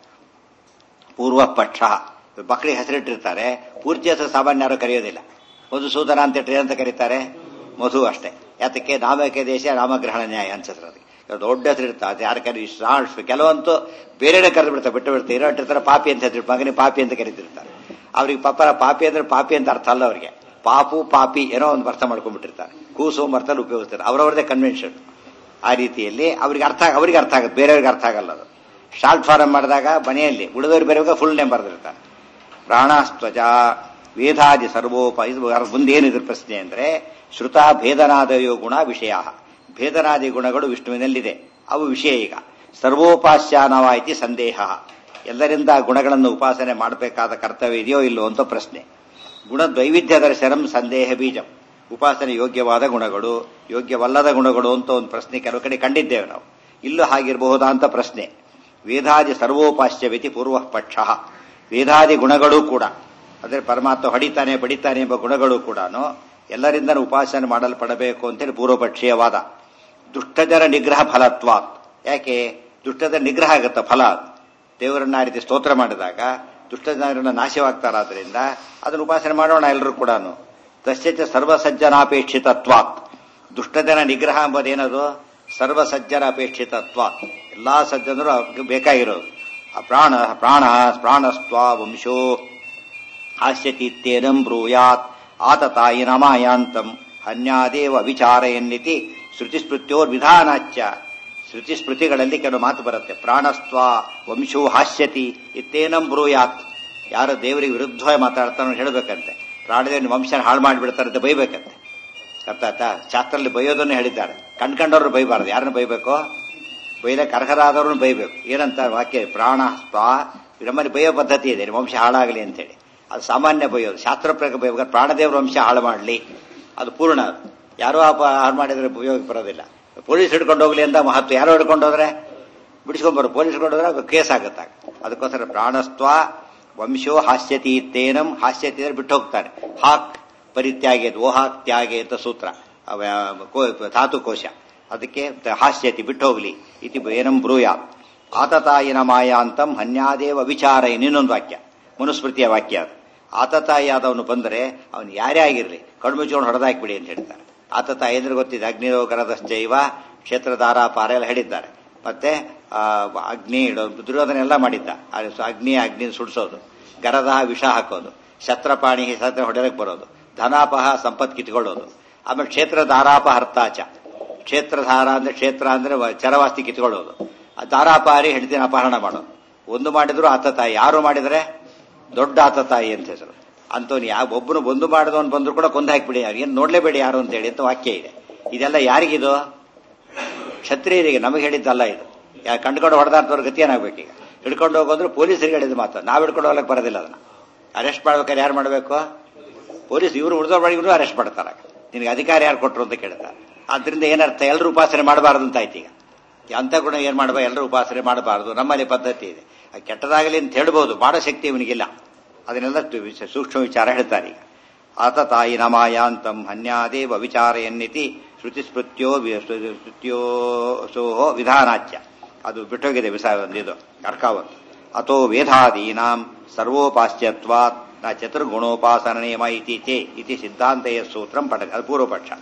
ಪೂರ್ವ ಪಕ್ಷ ಮಕ್ಕಳಿಗೆ ಹೆಸರಿಟ್ಟಿರ್ತಾರೆ ಪೂರ್ತಿ ಹೆಸರು ಸಾಮಾನ್ಯ ಯಾರು ಕರೆಯೋದಿಲ್ಲ ಮಧುಸೂದನ ಅಂತ ಇಟ್ಟರೆ ಅಂತ ಕರೀತಾರೆ ಮಧು ಅಷ್ಟೇ ಯಾತಕ್ಕೆ ನಾಮೈಕ ದೇಶ ನಾಮಗ್ರಹಣ ನ್ಯಾಯ ಅನ್ಸಿದ್ರು ಅದಕ್ಕೆ ದೊಡ್ಡ ಹೆಸರು ಇರ್ತಾರೆ ಅದು ಯಾರು ಕರಿ ಕೆಲವಂತೂ ಬೇರೆ ಕರೆದು ಬಿಡ್ತಾರೆ ಬಿಟ್ಟು ಬಿಡ್ತಾರೆ ಇರೋ ಇಟ್ಟಿರ್ತಾರೆ ಪಾಪಿ ಅಂತ ಹೆಸರು ಮಗನಿಗೆ ಪಾಪಿ ಅಂತ ಕರೀತಿರ್ತಾರೆ ಅವ್ರಿಗೆ ಪಾಪ ಪಾಪಿ ಅಂದ್ರೆ ಪಾಪಿ ಅಂತ ಅರ್ಥ ಅಲ್ಲ ಅವರಿಗೆ ಪಾಪು ಪಾಪಿ ಏನೋ ಒಂದು ಅರ್ಥ ಮಾಡ್ಕೊಂಡ್ಬಿಟ್ಟಿರ್ತಾರೆ ಕೂಸು ಅರ್ಥದಲ್ಲಿ ಉಪಯೋಗಿಸ್ತಾರೆ ಅವರವ್ರದೇ ಕನ್ವೆನ್ಷನ್ ಆ ರೀತಿಯಲ್ಲಿ ಅವ್ರಿಗೆ ಅರ್ಥ ಅವರಿಗೆ ಅರ್ಥ ಆಗುತ್ತೆ ಬೇರೆಯವ್ರಿಗೆ ಅರ್ಥ ಆಗಲ್ಲ ಅದು ಶಾರ್ಟ್ ಫಾರಂ ಮಾಡಿದಾಗ ಮನೆಯಲ್ಲಿ ಉಳಿದವ್ರು ಬೇರೆಯವಾಗ ಫುಲ್ ನೇಮ್ ಬರೆದಿರ್ತಾರೆ ಪ್ರಾಣಾಸ್ತ್ವಜ ವೇದಾದಿ ಸರ್ವೋಪ ಇದು ಮುಂದೇನಿದ್ರ ಪ್ರಶ್ನೆ ಅಂದ್ರೆ ಶ್ರುತ ಭೇದನಾದಯೋ ಗುಣ ವಿಷಯ ಭೇದನಾದಿ ಗುಣಗಳು ವಿಷ್ಣುವಿನಲ್ಲಿದೆ ಅವು ವಿಷಯ ಈಗ ಸರ್ವೋಪಾಸ್ಯಾನವಾಯಿತಿ ಸಂದೇಹ ಎಲ್ಲರಿಂದ ಗುಣಗಳನ್ನು ಉಪಾಸನೆ ಮಾಡಬೇಕಾದ ಕರ್ತವ್ಯ ಇದೆಯೋ ಇಲ್ಲೋ ಅಂತ ಪ್ರಶ್ನೆ ಗುಣ ದ್ವೈವಿಧ್ಯ ದರ್ಶನಂ ಸಂದೇಹ ಬೀಜಂ ಉಪಾಸನೆ ಯೋಗ್ಯವಾದ ಗುಣಗಳು ಯೋಗ್ಯವಲ್ಲದ ಗುಣಗಳು ಅಂತ ಒಂದು ಪ್ರಶ್ನೆ ಕೆಲವು ಕಡೆ ಕಂಡಿದ್ದೇವೆ ನಾವು ಇಲ್ಲೂ ಹಾಗಿರಬಹುದಾ ಅಂತ ಪ್ರಶ್ನೆ ವೇದಾದಿ ಸರ್ವೋಪಾಸ್ಯವಿತಿ ಪೂರ್ವ ಪಕ್ಷ ವೇದಾದಿ ಗುಣಗಳು ಕೂಡ ಅಂದರೆ ಪರಮಾತ್ಮ ಹೊಡಿತಾನೆ ಬಡಿತಾನೆ ಎಂಬ ಗುಣಗಳು ಕೂಡ ಎಲ್ಲರಿಂದ ಉಪಾಸನೆ ಮಾಡಲ್ಪಡಬೇಕು ಅಂತೇಳಿ ಪೂರ್ವಪಕ್ಷೀಯವಾದ ದುಷ್ಟಜರ ನಿಗ್ರಹ ಫಲತ್ವ ಯಾಕೆ ದುಷ್ಟದ ನಿಗ್ರಹ ಆಗುತ್ತೆ ಫಲ ದೇವರನ್ನ ಆ ರೀತಿ ಸ್ತೋತ್ರ ಮಾಡಿದಾಗ ದುಷ್ಟಜನರನ್ನ ನಾಶವಾಗ್ತಾರಾದ್ರಿಂದ ಅದನ್ನು ಉಪಾಸನೆ ಮಾಡೋಣ ಎಲ್ಲರೂ ಕೂಡ ತಸ್ಯಚ ಸರ್ವಸಜ್ಜನಾಪೇಕ್ಷಿತತ್ವಾತ್ ದುಷ್ಟಜನ ನಿಗ್ರಹ ಎಂಬುದೇನದು ಸರ್ವಸಜ್ಜನ ಅಪೇಕ್ಷಿತತ್ವ ಎಲ್ಲಾ ಸಜ್ಜನರು ಬೇಕಾಗಿರೋದು ಆ ಪ್ರಾಣ ಪ್ರಾಣ ಪ್ರಾಣಸ್ತ್ವ ವಂಶೋ ಹಾಸ್ಯತೀತ್ಯೇನಂ ಬ್ರೂಯಾತ್ ಆತತಾಯಿ ನಮಾಯಾಂತಂ ಹನ್ಯಾದೇವ ವಿಚಾರಯನ್ನಿತಿ ಶ್ರುತಿಸ್ಮೃತ್ಯೋರ್ವಿಧಾನಾಚ್ಯ ಶ್ರುತಿಸ್ಮೃತಿಗಳಲ್ಲಿ ಕೆಲವು ಮಾತು ಬರುತ್ತೆ ಪ್ರಾಣಸ್ತ್ವ ವಂಶೋ ಹಾಸ್ಯತಿ ಇತ್ತೇನಂ ಬ್ರೂಯಾತ್ ಯಾರು ದೇವರಿಗೆ ವಿರುದ್ಧವಾಗಿ ಮಾತಾಡ್ತಾನೋ ಹೇಳಬೇಕಂತೆ ಪ್ರಾಣದೇವನ ವಂಶನ ಹಾಳು ಮಾಡಿಬಿಡ್ತಾರಂತೆ ಬೈಬೇಕಂತೆ ಅರ್ಥ ಆಯ್ತಾ ಶಾಸ್ತ್ರದಲ್ಲಿ ಬೈಯೋದನ್ನು ಹೇಳಿದ್ದಾರೆ ಕಣ್ಕಂಡವ್ರು ಬೈಬಾರ್ದು ಯಾರನ್ನು ಬೈಬೇಕು ಬೈಲಕ್ಕೆ ಅರ್ಹರಾದವ್ರನ್ನ ಬೈಬೇಕು ಏನಂತ ವಾಕ್ಯ ಪ್ರಾಣ ಸ್ವ ನಮ್ಮಲ್ಲಿ ಬೈಯೋ ಪದ್ಧತಿ ಇದೆ ನಿಮ್ಮ ವಂಶ ಹಾಳಾಗಲಿ ಅಂತೇಳಿ ಅದು ಸಾಮಾನ್ಯ ಬೈಯೋದು ಶಾಸ್ತ್ರ ಪ್ರಕಾರ ಬೈಬೇಕಾದ್ರೆ ಪ್ರಾಣದೇವ್ರ ವಂಶ ಹಾಳು ಮಾಡಲಿ ಅದು ಪೂರ್ಣ ಅದು ಯಾರೋ ಹಾಳು ಮಾಡಿದ್ರೆ ಉಪಯೋಗ ಬರೋದಿಲ್ಲ ಪೊಲೀಸ್ ಹಿಡ್ಕೊಂಡು ಹೋಗ್ಲಿ ಅಂತ ಮಹತ್ವ ಯಾರೋ ಹಿಡ್ಕೊಂಡು ಹೋದ್ರೆ ಬಿಡಿಸ್ಕೊಂಡ್ಬರು ಪೊಲೀಸ್ ಹಿಡ್ಕೊಂಡು ಹೋದ್ರೆ ಅದು ಕೇಸ್ ಆಗುತ್ತಾಗ ಅದಕ್ಕೋಸ್ಕರ ಪ್ರಾಣಸ್ತ್ವ ವಂಶೋ ಹಾಸ್ಯತಿ ಇತ್ತೇನಂ ಹಾಸ್ಯತಿ ಅಂದ್ರೆ ಬಿಟ್ಟು ಹೋಗ್ತಾನೆ ಹಾಕ್ ಪರಿತ್ಯಾಗೆ ಓಹಾಕ್ ತ್ಯಾಗೆ ಅಂತ ಸೂತ್ರ ಧಾತುಕೋಶ ಅದಕ್ಕೆ ಹಾಸ್ಯತಿ ಬಿಟ್ಟು ಹೋಗ್ಲಿ ಇತಿ ಏನಂ ಬ್ರೂಯ ಆತತಾಯಿನ ಮಾಯಾಂತಂ ಹನ್ಯಾದೇವ ವಿಚಾರ ಇನ್ನೊಂದು ವಾಕ್ಯ ಮನುಸ್ಮೃತಿಯ ವಾಕ್ಯ ಅದು ಆತತಾಯಿ ಆದವನು ಬಂದರೆ ಅವನು ಯಾರೇ ಆಗಿರಲಿ ಕಣ್ಮುಚ್ಕೊಂಡು ಹೊಡೆದಾಕ್ಬಿಡಿ ಅಂತ ಹೇಳ್ತಾರೆ ಆತತಾಯಿ ಅಂದ್ರೆ ಗೊತ್ತಿದೆ ಅಗ್ನಿರೋಗರದಶ್ಚೈವ ಕ್ಷೇತ್ರಧಾರ ಪಾರ ಎಲ್ಲ ಹೇಳಿದ್ದಾರೆ ಮತ್ತೆ ಅಗ್ನಿ ಇಡೋದು ದುರ್ಯೋಧನ ಎಲ್ಲ ಮಾಡಿದ್ದ ಅಗ್ನಿ ಅಗ್ನಿ ಸುಡಿಸೋದು ಗರದ ವಿಷ ಹಾಕೋದು ಶತ್ರಪಾಣಿ ಸತ್ರ ಹೊಡೆಯಕ್ಕೆ ಬರೋದು ಧನಾಪಹ ಸಂಪತ್ ಕಿತ್ಕೊಳ್ಳೋದು ಆಮೇಲೆ ಕ್ಷೇತ್ರ ಧಾರಾಪಹರ್ತಾಚ ಕ್ಷೇತ್ರಧಾರ ಅಂದ್ರೆ ಕ್ಷೇತ್ರ ಅಂದ್ರೆ ಚರವಾಸ್ತಿ ಕಿತ್ಕೊಳ್ಳೋದು ಧಾರಾಪಹಾರಿ ಹೆಂಡತಿನ ಅಪಹರಣ ಮಾಡೋದು ಒಂದು ಮಾಡಿದ್ರು ಆತತಾಯಿ ಯಾರು ಮಾಡಿದ್ರೆ ದೊಡ್ಡ ಆತತಾಯಿ ಅಂತ ಹೆಸರು ಅಂತವನು ಯಾವ ಒಬ್ಬನು ಒಂದು ಮಾಡಿದವನು ಬಂದ್ರು ಕೂಡ ಕೊಂದು ಹಾಕಿಬಿಡಿ ಏನು ನೋಡ್ಲೇಬೇಡಿ ಯಾರು ಅಂತ ಹೇಳಿ ಅಂತ ವಾಕ್ಯ ಇದೆ ಇದೆಲ್ಲ ಯಾರಿಗಿದು ಕ್ಷತ್ರಿಯರಿಗೆ ನಮಗೆ ಹೇಳಿದ್ದಲ್ಲ ಇದು ಯಾ ಕಂಡುಕೊಂಡು ಹೊಡೆದಾಡ್ತವ್ರ ಗತಿ ಏನಾಗಬೇಕೀಗ ಹಿಡ್ಕೊಂಡು ಹೋಗೋದ್ರು ಪೊಲೀಸರಿಗೆ ಹೇಳಿದ ಮಾತು ನಾವು ಹಿಡ್ಕೊಂಡು ಹೋಗ್ಲಿಕ್ಕೆ ಬರೋದಿಲ್ಲ ಅದನ್ನ ಅರೆಸ್ಟ್ ಮಾಡ್ಬೇಕಾದ್ರೆ ಯಾರು ಮಾಡಬೇಕು ಪೊಲೀಸ್ ಇವರು ಉಳಿದವ್ರ ಬಳಿಗೂ ಅರೆಸ್ಟ್ ಮಾಡ್ತಾರೆ ನಿನಗೆ ಅಧಿಕಾರ ಯಾರು ಕೊಟ್ಟರು ಅಂತ ಕೇಳ್ತಾರೆ ಆದ್ರಿಂದ ಏನರ್ಥ ಎಲ್ಲರೂ ಉಪಾಸನೆ ಮಾಡಬಾರದು ಅಂತ ಆಯ್ತು ಈಗ ಅಂತ ಗುಣ ಏನ್ ಮಾಡಬಾರ್ದು ಎಲ್ಲರೂ ಉಪಾಸನೆ ಮಾಡಬಾರದು ನಮ್ಮಲ್ಲಿ ಪದ್ಧತಿ ಇದೆ ಕೆಟ್ಟದಾಗಲಿ ಅಂತ ಹೇಳ್ಬೋದು ಮಾಡೋ ಶಕ್ತಿ ಇವನಿಗಿಲ್ಲ ಅದನ್ನೆಲ್ಲ ಸೂಕ್ಷ್ಮ ವಿಚಾರ ಹೇಳ್ತಾರೆ ಈಗ ಆತ ತಾಯಿ ನಮಾಯಾಂತಂ ಹನ್ಯಾದೇವ ವಿಚಾರಯನ್ನಿತಿ ಶ್ರುತಿ ಸ್ಮೃತ್ಯೋ ಸ್ಮೃತ್ಯೋ ಸೋಹೋ ವಿಧಾನಾಚ್ಯ ಅದು ಬಿಟ್ಟೋಗಿದೆ ವಿಸ ಇದು ಅರ್ಕಾವತ್ತು ಅಥೋ ವೇದಾದೀನಾಂ ಸರ್ವೋಪಾಸ್ಯತ್ವಾತ್ ನ ಚತುರ್ಗುಣೋಪಾಸನ ನಿಯಮ ಇತಿ ಚೇ ಇತಿ ಸಿದ್ಧಾಂತೆಯ ಸೂತ್ರಂ ಪಠ ಅದು ಪೂರ್ವಪಕ್ಷ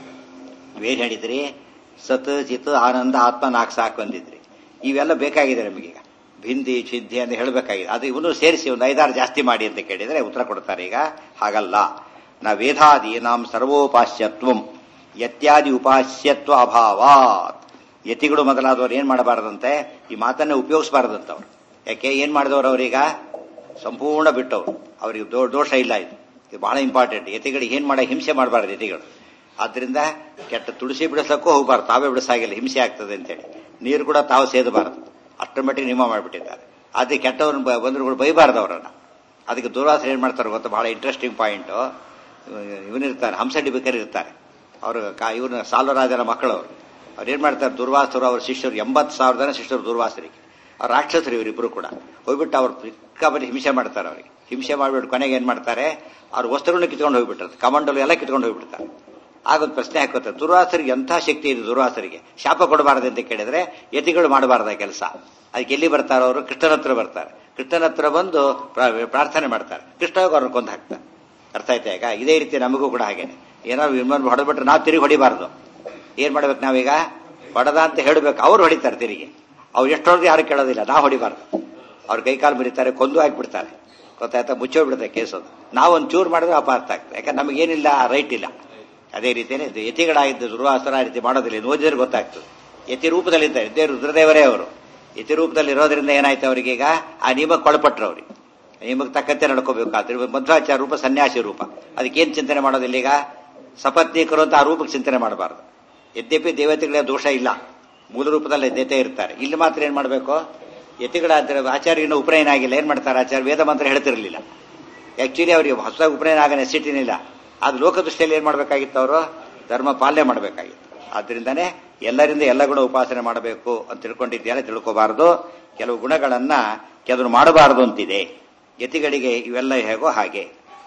ನೀವೇನು ಹೇಳಿದ್ರಿ ಸತ್ ಚಿತ್ ಆನಂದ ಆತ್ಮ ನಾಲ್ಕು ಸಾಕು ಅಂದಿದ್ರಿ ಇವೆಲ್ಲ ಬೇಕಾಗಿದೆ ನಮಗೀಗ ಭಿಂದಿ ಸಿದ್ಧಿ ಅಂತ ಹೇಳಬೇಕಾಗಿದೆ ಅದು ಇವನು ಸೇರಿಸಿ ಒಂದು ಐದಾರು ಜಾಸ್ತಿ ಮಾಡಿ ಅಂತ ಕೇಳಿದರೆ ಉತ್ತರ ಕೊಡ್ತಾರೆ ಈಗ ಹಾಗಲ್ಲ ನ ವೇದಾದಿ ನಾಂ ಸರ್ವೋಪಾಸ್ಯತ್ವಂ ಯತ್ಯಾದಿ ಉಪಾಸ್ಯತ್ವ ಅಭಾವಾತ್ ಯತಿಗಳು ಮೊದಲಾದವರು ಏನ್ ಮಾಡಬಾರದಂತೆ ಈ ಮಾತನ್ನೇ ಉಪಯೋಗಿಸಬಾರದಂತ ಅವ್ರು ಯಾಕೆ ಏನ್ ಮಾಡಿದವರು ಅವರೀಗ ಸಂಪೂರ್ಣ ಬಿಟ್ಟವ್ರು ಅವ್ರಿಗೆ ದೋ- ದೋಷ ಇಲ್ಲ ಇದು ಇದು ಬಹಳ ಇಂಪಾರ್ಟೆಂಟ್ ಯತಿಗಳಿಗೆ ಏನ್ ಮಾಡ ಹಿಂಸೆ ಮಾಡಬಾರ್ದು ಯತಿಗಳು ಆದ್ರಿಂದ ಕೆಟ್ಟ ತುಳಸಿ ಬಿಡಿಸಕ್ಕೂ ಹೋಗಬಾರ್ದು ತಾವೇ ಬಿಡಿಸಾಗಿಲ್ಲ ಹಿಂಸೆ ಆಗ್ತದೆ ಅಂತೇಳಿ ನೀರು ಕೂಡ ತಾವು ಸೇದಬಾರದು ಅಷ್ಟರ ಮಟ್ಟಿಗೆ ನಿಯಮ ಮಾಡಿಬಿಟ್ಟಿದ್ದಾರೆ ಅದೇ ಕೆಟ್ಟವ್ರನ್ನ ಬ- ಬಂದ್ರು ಕೂಡ ಬೈಬಾರ್ದು ಅವರನ್ನ ಅದಕ್ಕೆ ದುರ್ವಾಸನೆ ಏನ್ ಮಾಡ್ತಾರೆ ಗೊತ್ತಾ ಬಹಳ ಇಂಟ್ರೆಸ್ಟಿಂಗ್ ಪಾಯಿಂಟ್ ಇವನಿರ್ತಾರೆ ಹಂಸಡಿಬಿಕರ್ ಇರ್ತಾರೆ ಅವರು ಇವನ ಸಾಲ್ವರಾಜನ ಮಕ್ಕಳು ಅವರು ಅವ್ರು ಏನ್ ಮಾಡ್ತಾರೆ ದುರ್ವಾಸರು ಅವ್ರ ಶಿಷ್ಯರು ಎಂಬತ್ತು ಸಾವಿರ ಜನ ಶಿಷ್ಯರು ದುರ್ವಾಸರಿಗೆ ಅವ್ರ ರಾಕ್ಷಸರು ಇವರಿಬ್ರು ಕೂಡ ಹೋಗ್ಬಿಟ್ಟು ಅವ್ರು ಸಿಕ್ಕಾಪಟ್ಟೆ ಹಿಂಸೆ ಮಾಡ್ತಾರೆ ಅವರಿಗೆ ಹಿಂಸೆ ಮಾಡಿಬಿಟ್ಟು ಕೊನೆಗೆ ಏನ್ ಮಾಡ್ತಾರೆ ಅವ್ರ ವಸ್ತ್ರಗಳನ್ನ ಕಿತ್ಕೊಂಡು ಹೋಗ್ಬಿಟ್ಟಿರ್ತಾರೆ ಕಮಂಡಲು ಎಲ್ಲ ಕಿತ್ಕೊಂಡು ಹೋಗ್ಬಿಡ್ತಾರೆ ಆಗೊಂದು ಪ್ರಶ್ನೆ ಹಾಕೋತಾರೆ ದುರ್ವಾಸರಿಗೆ ಎಂಥ ಶಕ್ತಿ ಇದೆ ದುರ್ವಾಸರಿಗೆ ಶಾಪ ಕೊಡಬಾರದು ಅಂತ ಕೇಳಿದ್ರೆ ಯತಿಗಳು ಮಾಡಬಾರ್ದ ಕೆಲಸ ಅದಕ್ಕೆ ಎಲ್ಲಿ ಬರ್ತಾರೆ ಅವರು ಕೃಷ್ಣನ ಹತ್ರ ಬರ್ತಾರೆ ಕೃಷ್ಣನ ಹತ್ರ ಬಂದು ಪ್ರಾ- ಪ್ರಾರ್ಥನೆ ಮಾಡ್ತಾರೆ ಕೃಷ್ಣ ಹೋಗಿ ಅವ್ರನ್ನ ಕೊಂದು ಹಾಕ್ತಾರೆ ಅರ್ಥ ಆಯ್ತಾ ಈಗ ಇದೇ ರೀತಿ ನಮಗೂ ಕೂಡ ಹಾಗೇನೆ ಏನಾದ್ರು ಇನ್ನೊಂದು ಹೊಡೆದ್ಬಿಟ್ರೆ ನಾವು ತಿರುಗಿ ಹೊಡಿಬಾರ್ದು ಏನ್ ಮಾಡ್ಬೇಕು ನಾವೀಗ ಹೊಡೆದ ಅಂತ ಹೇಳ್ಬೇಕು ಅವ್ರು ಹೊಡಿತಾರೆ ತಿರುಗಿ ಅವ್ರು ಎಷ್ಟು ಹೊಡೆದು ಯಾರು ಕೇಳೋದಿಲ್ಲ ನಾವು ಹೊಡಿಬಾರ್ದು ಅವ್ರ ಕೈಕಾಲು ಮುರಿತಾರೆ ಕೊಂದು ಹಾಕಿಬಿಡ್ತಾರೆ ಗೊತ್ತಾಯ್ತಾ ಮುಚ್ಚೋಗ್ಬಿಡುತ್ತೆ ಕೇಸದು ನಾವು ಒಂದು ಚೂರು ಮಾಡಿದ್ರೆ ಅಪಾರ್ಥ ಆಗ್ತದೆ ಯಾಕಂದ್ರೆ ನಮಗೇನಿಲ್ಲ ರೈಟ್ ಇಲ್ಲ ಅದೇ ರೀತಿಯೇ ಇದು ಯತಿಗಳಾಗಿದ್ದು ದುರ್ವಾಸನ ಆ ರೀತಿ ಮಾಡೋದಿಲ್ಲ ಇದು ಓದಿದ್ರೆ ಗೊತ್ತಾಗ್ತದೆ ಯತಿ ರೂಪದಲ್ಲಿದ್ದಾರೆ ಇದ್ದೇ ರುದ್ರದೇವರೇ ಅವರು ಯತಿ ರೂಪದಲ್ಲಿ ಇರೋದ್ರಿಂದ ಏನಾಯ್ತು ಅವರಿಗೆ ಈಗ ಆ ನಿಯಮಕ್ಕೆ ಒಳಪಟ್ರು ಅವ್ರಿಗೆ ನಿಯಮಕ್ಕೆ ತಕ್ಕಂತೆ ನಡ್ಕೋಬೇಕಾದ್ರೆ ಮಧ್ವಾಚಾರ ರೂಪ ಸನ್ಯಾಸಿ ರೂಪ ಅದಕ್ಕೇನು ಚಿಂತನೆ ಮಾಡೋದಿಲ್ಲ ಈಗ ಸಪತ್ನೀಕರು ಅಂತ ಆ ರೂಪಕ್ಕೆ ಚಿಂತನೆ ಮಾಡಬಾರ್ದು ಯದ್ಯಪಿ ದೇವತೆಗಳ ದೋಷ ಇಲ್ಲ ಮೂಲ ರೂಪದಲ್ಲಿ ದೇತೆ ಇರ್ತಾರೆ ಇಲ್ಲಿ ಮಾತ್ರ ಏನ್ ಮಾಡಬೇಕು ಯತಿಗಳ ಆಚಾರ್ಯನ ಉಪನಯನ ಆಗಿಲ್ಲ ಏನ್ ಮಾಡ್ತಾರೆ ಆಚಾರ್ಯ ವೇದ ಮಂತ್ರ ಹೇಳ್ತಿರ್ಲಿಲ್ಲ ಆಕ್ಚುಲಿ ಅವರಿಗೆ ಹೊಸದಾಗಿ ಉಪನಯನ ಆಗ ನೆಸಿಟಿನಿಲ್ಲ ಅದು ಲೋಕದೃಷ್ಟಿಯಲ್ಲಿ ಏನ್ ಮಾಡಬೇಕಾಗಿತ್ತು ಅವರು ಧರ್ಮ ಪಾಲನೆ ಮಾಡಬೇಕಾಗಿತ್ತು ಆದ್ರಿಂದಾನೇ ಎಲ್ಲರಿಂದ ಎಲ್ಲ ಗುಣ ಉಪಾಸನೆ ಮಾಡಬೇಕು ಅಂತ ತಿಳ್ಕೊಂಡಿದ್ದೀರ ತಿಳ್ಕೋಬಾರದು ಕೆಲವು ಗುಣಗಳನ್ನ ಕೆಲವರು ಮಾಡಬಾರದು ಅಂತಿದೆ ಯತಿಗಳಿಗೆ ಇವೆಲ್ಲ ಹೇಗೋ ಹಾಗೆ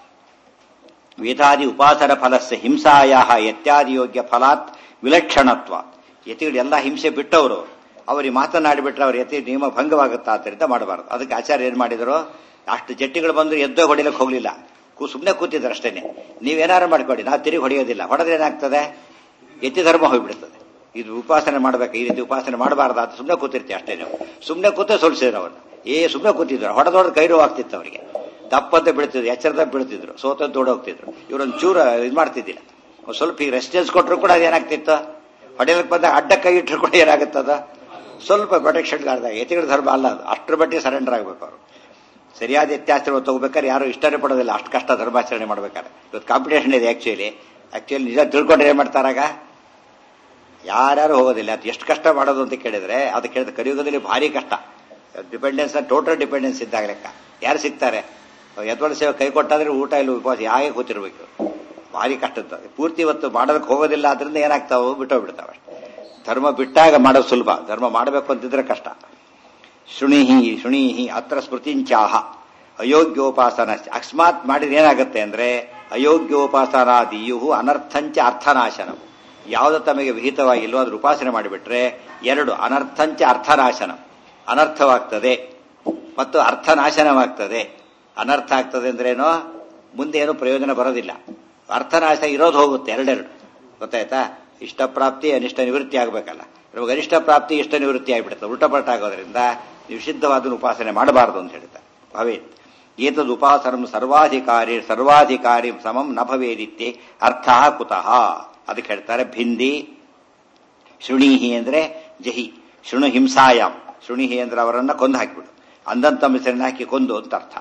ವೇದಾದಿ ಉಪಾಸನ ಫಲಸ್ಯ ಹಿಂಸಾಯ ಯತ್ಯಾದಿ ಯೋಗ್ಯ ಫಲಾತ್ ವಿಲಕ್ಷಣತ್ವ ಯತಿಗಳೆಲ್ಲ ಹಿಂಸೆ ಬಿಟ್ಟವರು ಅವರಿಗೆ ಮಾತನಾಡಿಬಿಟ್ರೆ ಅವ್ರ ಯತಿ ನಿಯಮ ಭಂಗವಾಗುತ್ತಾ ಆದ್ದರಿಂದ ಮಾಡಬಾರದು ಅದಕ್ಕೆ ಆಚಾರ್ಯ ಏನ್ ಮಾಡಿದ್ರು ಅಷ್ಟು ಜಟ್ಟಿಗಳು ಬಂದು ಎದ್ದೋ ಹೊಡಿಲಕ್ಕೆ ಹೋಗ್ಲಿಲ್ಲ ಕೂ ಸುಮ್ಮನೆ ಕೂತಿದ್ರು ಅಷ್ಟೇನೆ ನೀವೇನಾರು ಮಾಡ್ಕೊಡಿ ನಾವು ತಿರುಗಿ ಹೊಡೆಯೋದಿಲ್ಲ ಹೊಡೆದ್ರೆ ಏನಾಗ್ತದೆ ಯತಿ ಧರ್ಮ ಹೋಗ್ಬಿಡ್ತದೆ ಇದು ಉಪಾಸನೆ ಮಾಡ್ಬೇಕು ಈ ರೀತಿ ಉಪಾಸನೆ ಮಾಡಬಾರ್ದು ಅಂತ ಸುಮ್ಮನೆ ಕೂತಿರ್ತೀವಿ ಅಷ್ಟೇ ನೀವು ಸುಮ್ಮನೆ ಕೂತೇ ಸೋಲಿಸಿದ್ರು ಅವನ್ನ ಏ ಸುಮ್ಮನೆ ಕೂತಿದ್ರು ಹೊಡೆದೊಡೆದು ಕೈ ನೋವು ಆಗ್ತಿತ್ತು ಅವರಿಗೆ ದಪ್ಪಂತ ಬೀಳ್ತಿದ್ರು ಎಚ್ಚರದ ಬೀಳ್ತಿದ್ರು ಸೋತ ಹೋಗ್ತಿದ್ರು ಇವರೊಂದು ಚೂರ ಇದು ಮಾಡ್ತಿದ್ದಿಲ್ಲ ಒಂದ್ ಸ್ವಲ್ಪ ಈಗ ರೆಸ್ಟೆನ್ಸ್ ಕೊಟ್ಟರು ಕೂಡ ಅದೇನಾಗ್ತಿತ್ತು ಹೊಡೆಯಲಿಕ್ಕೆ ಬಂದಾಗ ಅಡ್ಡ ಕೈ ಇಟ್ಟರು ಕೂಡ ಏನಾಗುತ್ತದ ಸ್ವಲ್ಪ ಪ್ರೊಟೆಕ್ಷನ್ ಗಾರ್ದಾಗ ಯತಿಗಳ ಧರ್ಮ ಅಲ್ಲ ಅದು ಅಷ್ಟರ ಮಟ್ಟಿಗೆ ಸರೆಂಡರ್ ಆಗ್ಬೇಕು ಅವರು ಸರಿಯಾದ ವ್ಯತ್ಯಾಸವನ್ನು ತಗೋಬೇಕಾದ್ರೆ ಯಾರು ಇಷ್ಟನೇ ಪಡೋದಿಲ್ಲ ಅಷ್ಟು ಕಷ್ಟ ಧರ್ಮಾಚರಣೆ ಮಾಡ್ಬೇಕಾದ್ರೆ ಇವತ್ತು ಕಾಂಪಿಟೇಷನ್ ಇದೆ ಆಕ್ಚುಲಿ ಆಕ್ಚುಲಿ ನಿಜ ತಿಳ್ಕೊಂಡ್ರೆ ಏನ್ ಮಾಡ್ತಾರಾಗ ಯಾರ್ಯಾರು ಹೋಗೋದಿಲ್ಲ ಅದು ಎಷ್ಟು ಕಷ್ಟ ಮಾಡೋದು ಅಂತ ಕೇಳಿದ್ರೆ ಅದು ಕೇಳಿದ್ರೆ ಕಲಿಯುಗದಲ್ಲಿ ಭಾರಿ ಕಷ್ಟ ಡಿಪೆಂಡೆನ್ಸ್ ಟೋಟಲ್ ಡಿಪೆಂಡೆನ್ಸ್ ಇದ್ದಾಗ ಲೆಕ್ಕ ಯಾರು ಸಿಗ್ತಾರೆ ಯದ್ವಳ ಸೇವೆ ಕೈ ಕೊಟ್ಟಾದ್ರೆ ಊಟ ಇಲ್ಲ ಉಪವಾಸ ಯಾಕೆ ಕೂತಿರ್ಬೇಕು ಭಾರಿ ಕಷ್ಟದ ಪೂರ್ತಿ ಇವತ್ತು ಮಾಡೋದಕ್ಕೆ ಹೋಗೋದಿಲ್ಲ ಅದರಿಂದ ಏನಾಗ್ತಾವ ಬಿಟ್ಟೋಗ್ಬಿಡ್ತಾವೆ ಧರ್ಮ ಬಿಟ್ಟಾಗ ಮಾಡೋದು ಸುಲಭ ಧರ್ಮ ಮಾಡಬೇಕು ಅಂತಿದ್ರೆ ಕಷ್ಟ ಶೃಣಿಹಿ ಶೃಣಿಹಿ ಅತ್ರ ಸ್ಮೃತಿಂಚಾಹ ಅಯೋಗ್ಯೋಪಾಸನ ಅಕಸ್ಮಾತ್ ಮಾಡಿದ್ರೆ ಏನಾಗುತ್ತೆ ಅಂದ್ರೆ ಅಯೋಗ್ಯೋಪಾಸನಾದಿಯು ಅನರ್ಥಂಚ ಅರ್ಥನಾಶನ ಯಾವುದು ತಮಗೆ ವಿಹಿತವಾಗಿಲ್ವೋ ಅದ್ರ ಉಪಾಸನೆ ಮಾಡಿಬಿಟ್ರೆ ಎರಡು ಅನರ್ಥಂಚ ಅರ್ಥನಾಶನ ಅನರ್ಥವಾಗ್ತದೆ ಮತ್ತು ಅರ್ಥನಾಶನವಾಗ್ತದೆ ಅನರ್ಥ ಆಗ್ತದೆ ಅಂದ್ರೇನೋ ಮುಂದೇನು ಪ್ರಯೋಜನ ಬರೋದಿಲ್ಲ ಅರ್ಥನಾಶ ಇರೋದು ಹೋಗುತ್ತೆ ಎರಡೆರಡು ಗೊತ್ತಾಯ್ತಾ ಇಷ್ಟ ಪ್ರಾಪ್ತಿ ಅನಿಷ್ಟ ನಿವೃತ್ತಿ ಆಗಬೇಕಲ್ಲ ನಮಗೆ ಅನಿಷ್ಟ ಪ್ರಾಪ್ತಿ ಇಷ್ಟ ನಿವೃತ್ತಿ ಆಗಿಬಿಡುತ್ತೆ ಉಲ್ಟಪಲ್ಟ ಆಗೋದ್ರಿಂದ ನಿಷಿದ್ಧವಾದ ಉಪಾಸನೆ ಮಾಡಬಾರದು ಅಂತ ಹೇಳ್ತಾರೆ ಭವೇತ್ ಏತದ್ ಉಪಾಸನ ಸರ್ವಾಧಿಕಾರಿ ಸರ್ವಾಧಿಕಾರಿ ಸಮಂ ನ ಭವೇದಿತ್ಯೆ ಅರ್ಥ ಕುತಃ ಅದಕ್ಕೆ ಹೇಳ್ತಾರೆ ಭಿಂದಿ ಶೃಣೀಹಿ ಅಂದ್ರೆ ಜಹಿ ಶೃಣು ಹಿಂಸಾಯಾಮ್ ಶೃಣಿಹಿ ಅಂದ್ರೆ ಅವರನ್ನ ಕೊಂದು ಹಾಕಿಬಿಡು ಅಂದಂತ ಹೆಸರನ್ನ ಹಾಕಿ ಕೊಂದು ಅಂತ ಅರ್ಥ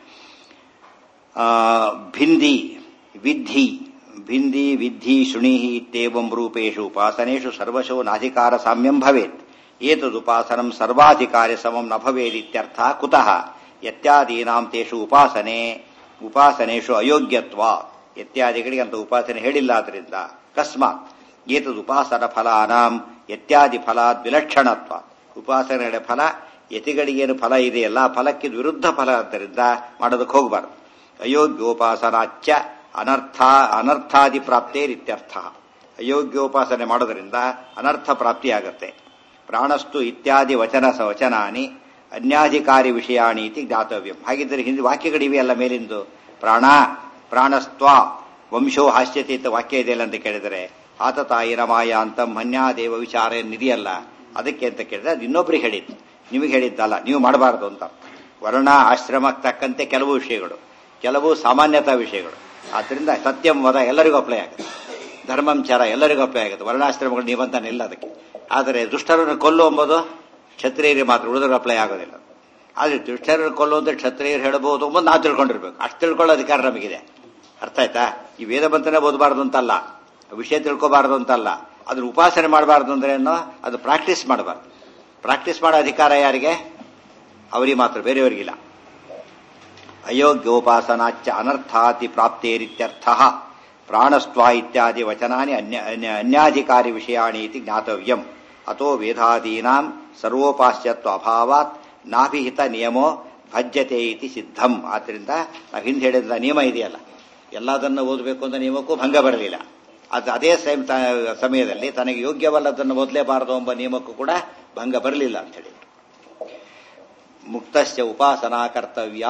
ಆ, ಭಿಂದಿ ವಿದ್ಧಿ ಭಿಂದಿ ವಿದ್ಧಿ ಶೃಣಿಹಿ ಇತ್ಯೇವಂ ರೂಪೇಶು ಉಪಾಸನೇಶು ಸರ್ವಶೋ ನಾಧಿಕಾರ ಸಾಮ್ಯಂ ಭವೇತ್ ಏತದುಪಾಸನಂ ಸರ್ವಾಧಿಕಾರಿ ಸಮಂ ನ ಭವೇದಿತ್ಯರ್ಥ ಕುತಃ ಯತ್ಯಾದೀನಾಂ ತೇಷು ಉಪಾಸನೆ ಉಪಾಸನೇಶು ಅಯೋಗ್ಯತ್ವ ಇತ್ಯಾದಿಗಳಿಗೆ ಅಂತ ಉಪಾಸನೆ ಹೇಳಿಲ್ಲ ಆದ್ರಿಂದ ಅಕಸ್ಮಾತ್ ಏತದ್ ಉಪಾಸನ ಫಲಾನಾಂ ಯತ್ಯಾದಿ ಫಲಾದ್ ವಿಲಕ್ಷಣತ್ವ ಉಪಾಸನೆಗಳ ಫಲ ಯತಿಗಳಿಗೇನು ಫಲ ಇದೆಯಲ್ಲ ಆ ಫಲಕ್ಕೆ ವಿರುದ್ಧ ಫಲ ಆದ್ದರಿಂದ ಮಾಡೋದಕ್ಕೆ ಹೋಗಬಾರ್ದು ಅಯೋಗ್ಯೋಪಾಸನಾಚ್ಯ ಅನರ್ಥ ಅನರ್ಥಾದಿ ಪ್ರಾಪ್ತೇರಿತ್ಯರ್ಥ ಅಯೋಗ್ಯೋಪಾಸನೆ ಮಾಡೋದ್ರಿಂದ ಅನರ್ಥ ಪ್ರಾಪ್ತಿಯಾಗತ್ತೆ ಪ್ರಾಣಸ್ತು ಇತ್ಯಾದಿ ವಚನ ಸ ವಚನಾನಿ ಅನ್ಯಾಧಿಕಾರಿ ವಿಷಯಾಣಿ ಇತಿ ಜ್ಞಾತವ್ಯಂ ಹಾಗಿದ್ದರೆ ಹಿಂದೆ ವಾಕ್ಯಗಳಿವೆಯಲ್ಲ ಮೇಲಿಂದು ಪ್ರಾಣ ಪ್ರಾಣಸ್ತ್ವ ವಂಶೋ ಹಾಸ್ಯತೆ ಅಂತ ವಾಕ್ಯ ಇದೆಯಲ್ಲ ಅಂತ ಕೇಳಿದರೆ ಆತ ತಾಯಿನ ಮಾಯ ಅಂತ ಮನ್ಯಾದೇವ ವಿಚಾರ ಏನಿದೆಯಲ್ಲ ಅದಕ್ಕೆ ಅಂತ ಕೇಳಿದ್ರೆ ಅದು ಇನ್ನೊಬ್ರಿಗೆ ಹೇಳಿದ್ದು ನಿಮಗೆ ಹೇಳಿದ್ದಲ್ಲ ನೀವು ಮಾಡಬಾರದು ಅಂತ ವರ್ಣ ಆಶ್ರಮಕ್ಕೆ ತಕ್ಕಂತೆ ಕೆಲವು ವಿಷಯಗಳು ಕೆಲವು ಸಾಮಾನ್ಯತಾ ವಿಷಯಗಳು ಆದ್ರಿಂದ ಸತ್ಯಂ ವದ ಎಲ್ಲರಿಗೂ ಅಪ್ಲೈ ಆಗುತ್ತೆ ಧರ್ಮಂಚಾರ ಎಲ್ಲರಿಗೂ ಅಪ್ಲೈ ಆಗುತ್ತೆ ವರ್ಣಾಶ್ರಮಗಳು ನಿಬಂಧನೆ ಇಲ್ಲ ಅದಕ್ಕೆ ಆದರೆ ದುಷ್ಟರನ್ನು ಕೊಲ್ಲು ಎಂಬುದು ಕ್ಷತ್ರಿಯರಿಗೆ ಮಾತ್ರ ಉಳಿದ್ರೆ ಅಪ್ಲೈ ಆಗೋದಿಲ್ಲ ಆದರೆ ದುಷ್ಟರನ್ನು ಕೊಲ್ಲುವಂತ ಕ್ಷತ್ರಿಯರು ಹೇಳಬಹುದು ಎಂಬುದು ನಾವು ತಿಳ್ಕೊಂಡಿರ್ಬೇಕು ಅಷ್ಟು ತಿಳ್ಕೊಳ್ಳೋ ಅಧಿಕಾರ ನಮಗಿದೆ ಅರ್ಥ ಆಯ್ತಾ ಈ ವೇದ ಮಂತ್ರನೇ ಓದಬಾರ್ದು ಅಂತಲ್ಲ ವಿಷಯ ತಿಳ್ಕೋಬಾರ್ದು ಅಂತಲ್ಲ ಅದ್ರ ಉಪಾಸನೆ ಮಾಡಬಾರ್ದು ಅಂದ್ರೆ ಏನೋ ಅದು ಪ್ರಾಕ್ಟೀಸ್ ಮಾಡಬಾರ್ದು ಪ್ರಾಕ್ಟೀಸ್ ಮಾಡೋ ಅಧಿಕಾರ ಯಾರಿಗೆ ಅವರಿಗೆ ಮಾತ್ರ ಬೇರೆಯವರಿಗಿಲ್ಲ ಅಯೋಗ್ಯೋಪಾಸನಾಚ್ಯ ಅನರ್ಥಾತಿ ಪ್ರಾಪ್ತೇರಿತ್ಯರ್ಥ ಪ್ರಾಣಸ್ತ್ವ ಇತ್ಯಾದಿ ವಚನಾನಿ ಅನ್ಯ ಅನ್ಯ- ಅನ್ಯಾಧಿಕಾರಿ ವಿಷಯಾಣಿ ಇತಿ ಜ್ಞಾತವ್ಯಂ ಅಥೋ ವೇದಾದೀನಾಂ ಸರ್ವೋಪಾಸ್ಯತ್ವ ಅಭಾವಾತ್ ನಾಭಿಹಿತ ನಿಯಮೋ ಭಜ್ಯತೆ ಇತಿ ಸಿದ್ಧಂ ಆದ್ರಿಂದ ನಾವು ಹಿಂದೆ ಹೇಳಿದ ನಿಯಮ ಇದೆಯಲ್ಲ ಎಲ್ಲದನ್ನು ಓದಬೇಕು ಅಂತ ನಿಯಮಕ್ಕೂ ಭಂಗ ಬರಲಿಲ್ಲ ಅದು ಅದೇ ಸೇಮ್ ತ- ಸಮಯದಲ್ಲಿ ತನಗೆ ಯೋಗ್ಯವಲ್ಲದನ್ನು ಓದಲೇಬಾರದು ಎಂಬ ನಿಯಮಕ್ಕೂ ಕೂಡ ಭಂಗ ಬರಲಿಲ್ಲ ಅಂತ ಹೇಳಿ ಮುಕ್ತಸ್ಯ ಉಪಾಸನಾ ಕರ್ತವ್ಯ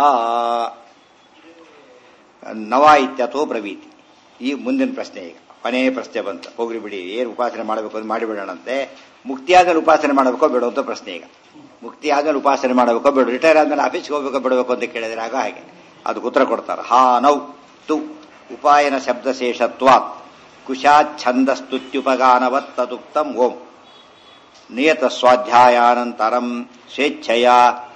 ನವ ಇತ್ಯಥೋ ಬ್ರವೀತಿ ಈ ಮುಂದಿನ ಪ್ರಶ್ನೆ ಈಗ ಕೊನೆಯ ಪ್ರಶ್ನೆ ಬಂತು ಹೋಗ್ರಿ ಬಿಡಿ ಏನು ಉಪಾಸನೆ ಮಾಡಬೇಕು ಅಂತ ಮಾಡಿಬಿಡೋಣಂತೆ ಮುಕ್ತಿ ಆದ್ಮೇಲೆ ಉಪಾಸನೆ ಮಾಡಬೇಕೋ ಬೇಡೋ ಅಂತ ಪ್ರಶ್ನೆ ಈಗ ಮುಕ್ತಿ ಆದ್ಮೇಲೆ ಉಪಾಸನೆ ಮಾಡಬೇಕೋ ಬೇಡ ರಿಟೈರ್ ಆದ್ಮೇಲೆ ಆಫೀಸ್ಗೆ ಹೋಗ್ಬೇಕೋ ಬಿಡಬೇಕು ಅಂತ ಕೇಳಿದ್ರೆ ಆಗ ಹಾಗೆ ಅದಕ್ಕೆ ಉತ್ತರ ಕೊಡ್ತಾರೆ ಹಾ ನೌ ತು ಉಪಾಯನ ಶಬ್ದಶೇಷತ್ವಾತ್ ಕುಶಾಚ್ಛಂದಸ್ತುತ್ಯುಪಗಾನವತ್ ತದುಕ್ತಂ ಓಂ ನಿಯತ ಸ್ವಾಧ್ಯಾಯಾನಂತರಂ ಸ್ವೇಚ್ಛೆಯ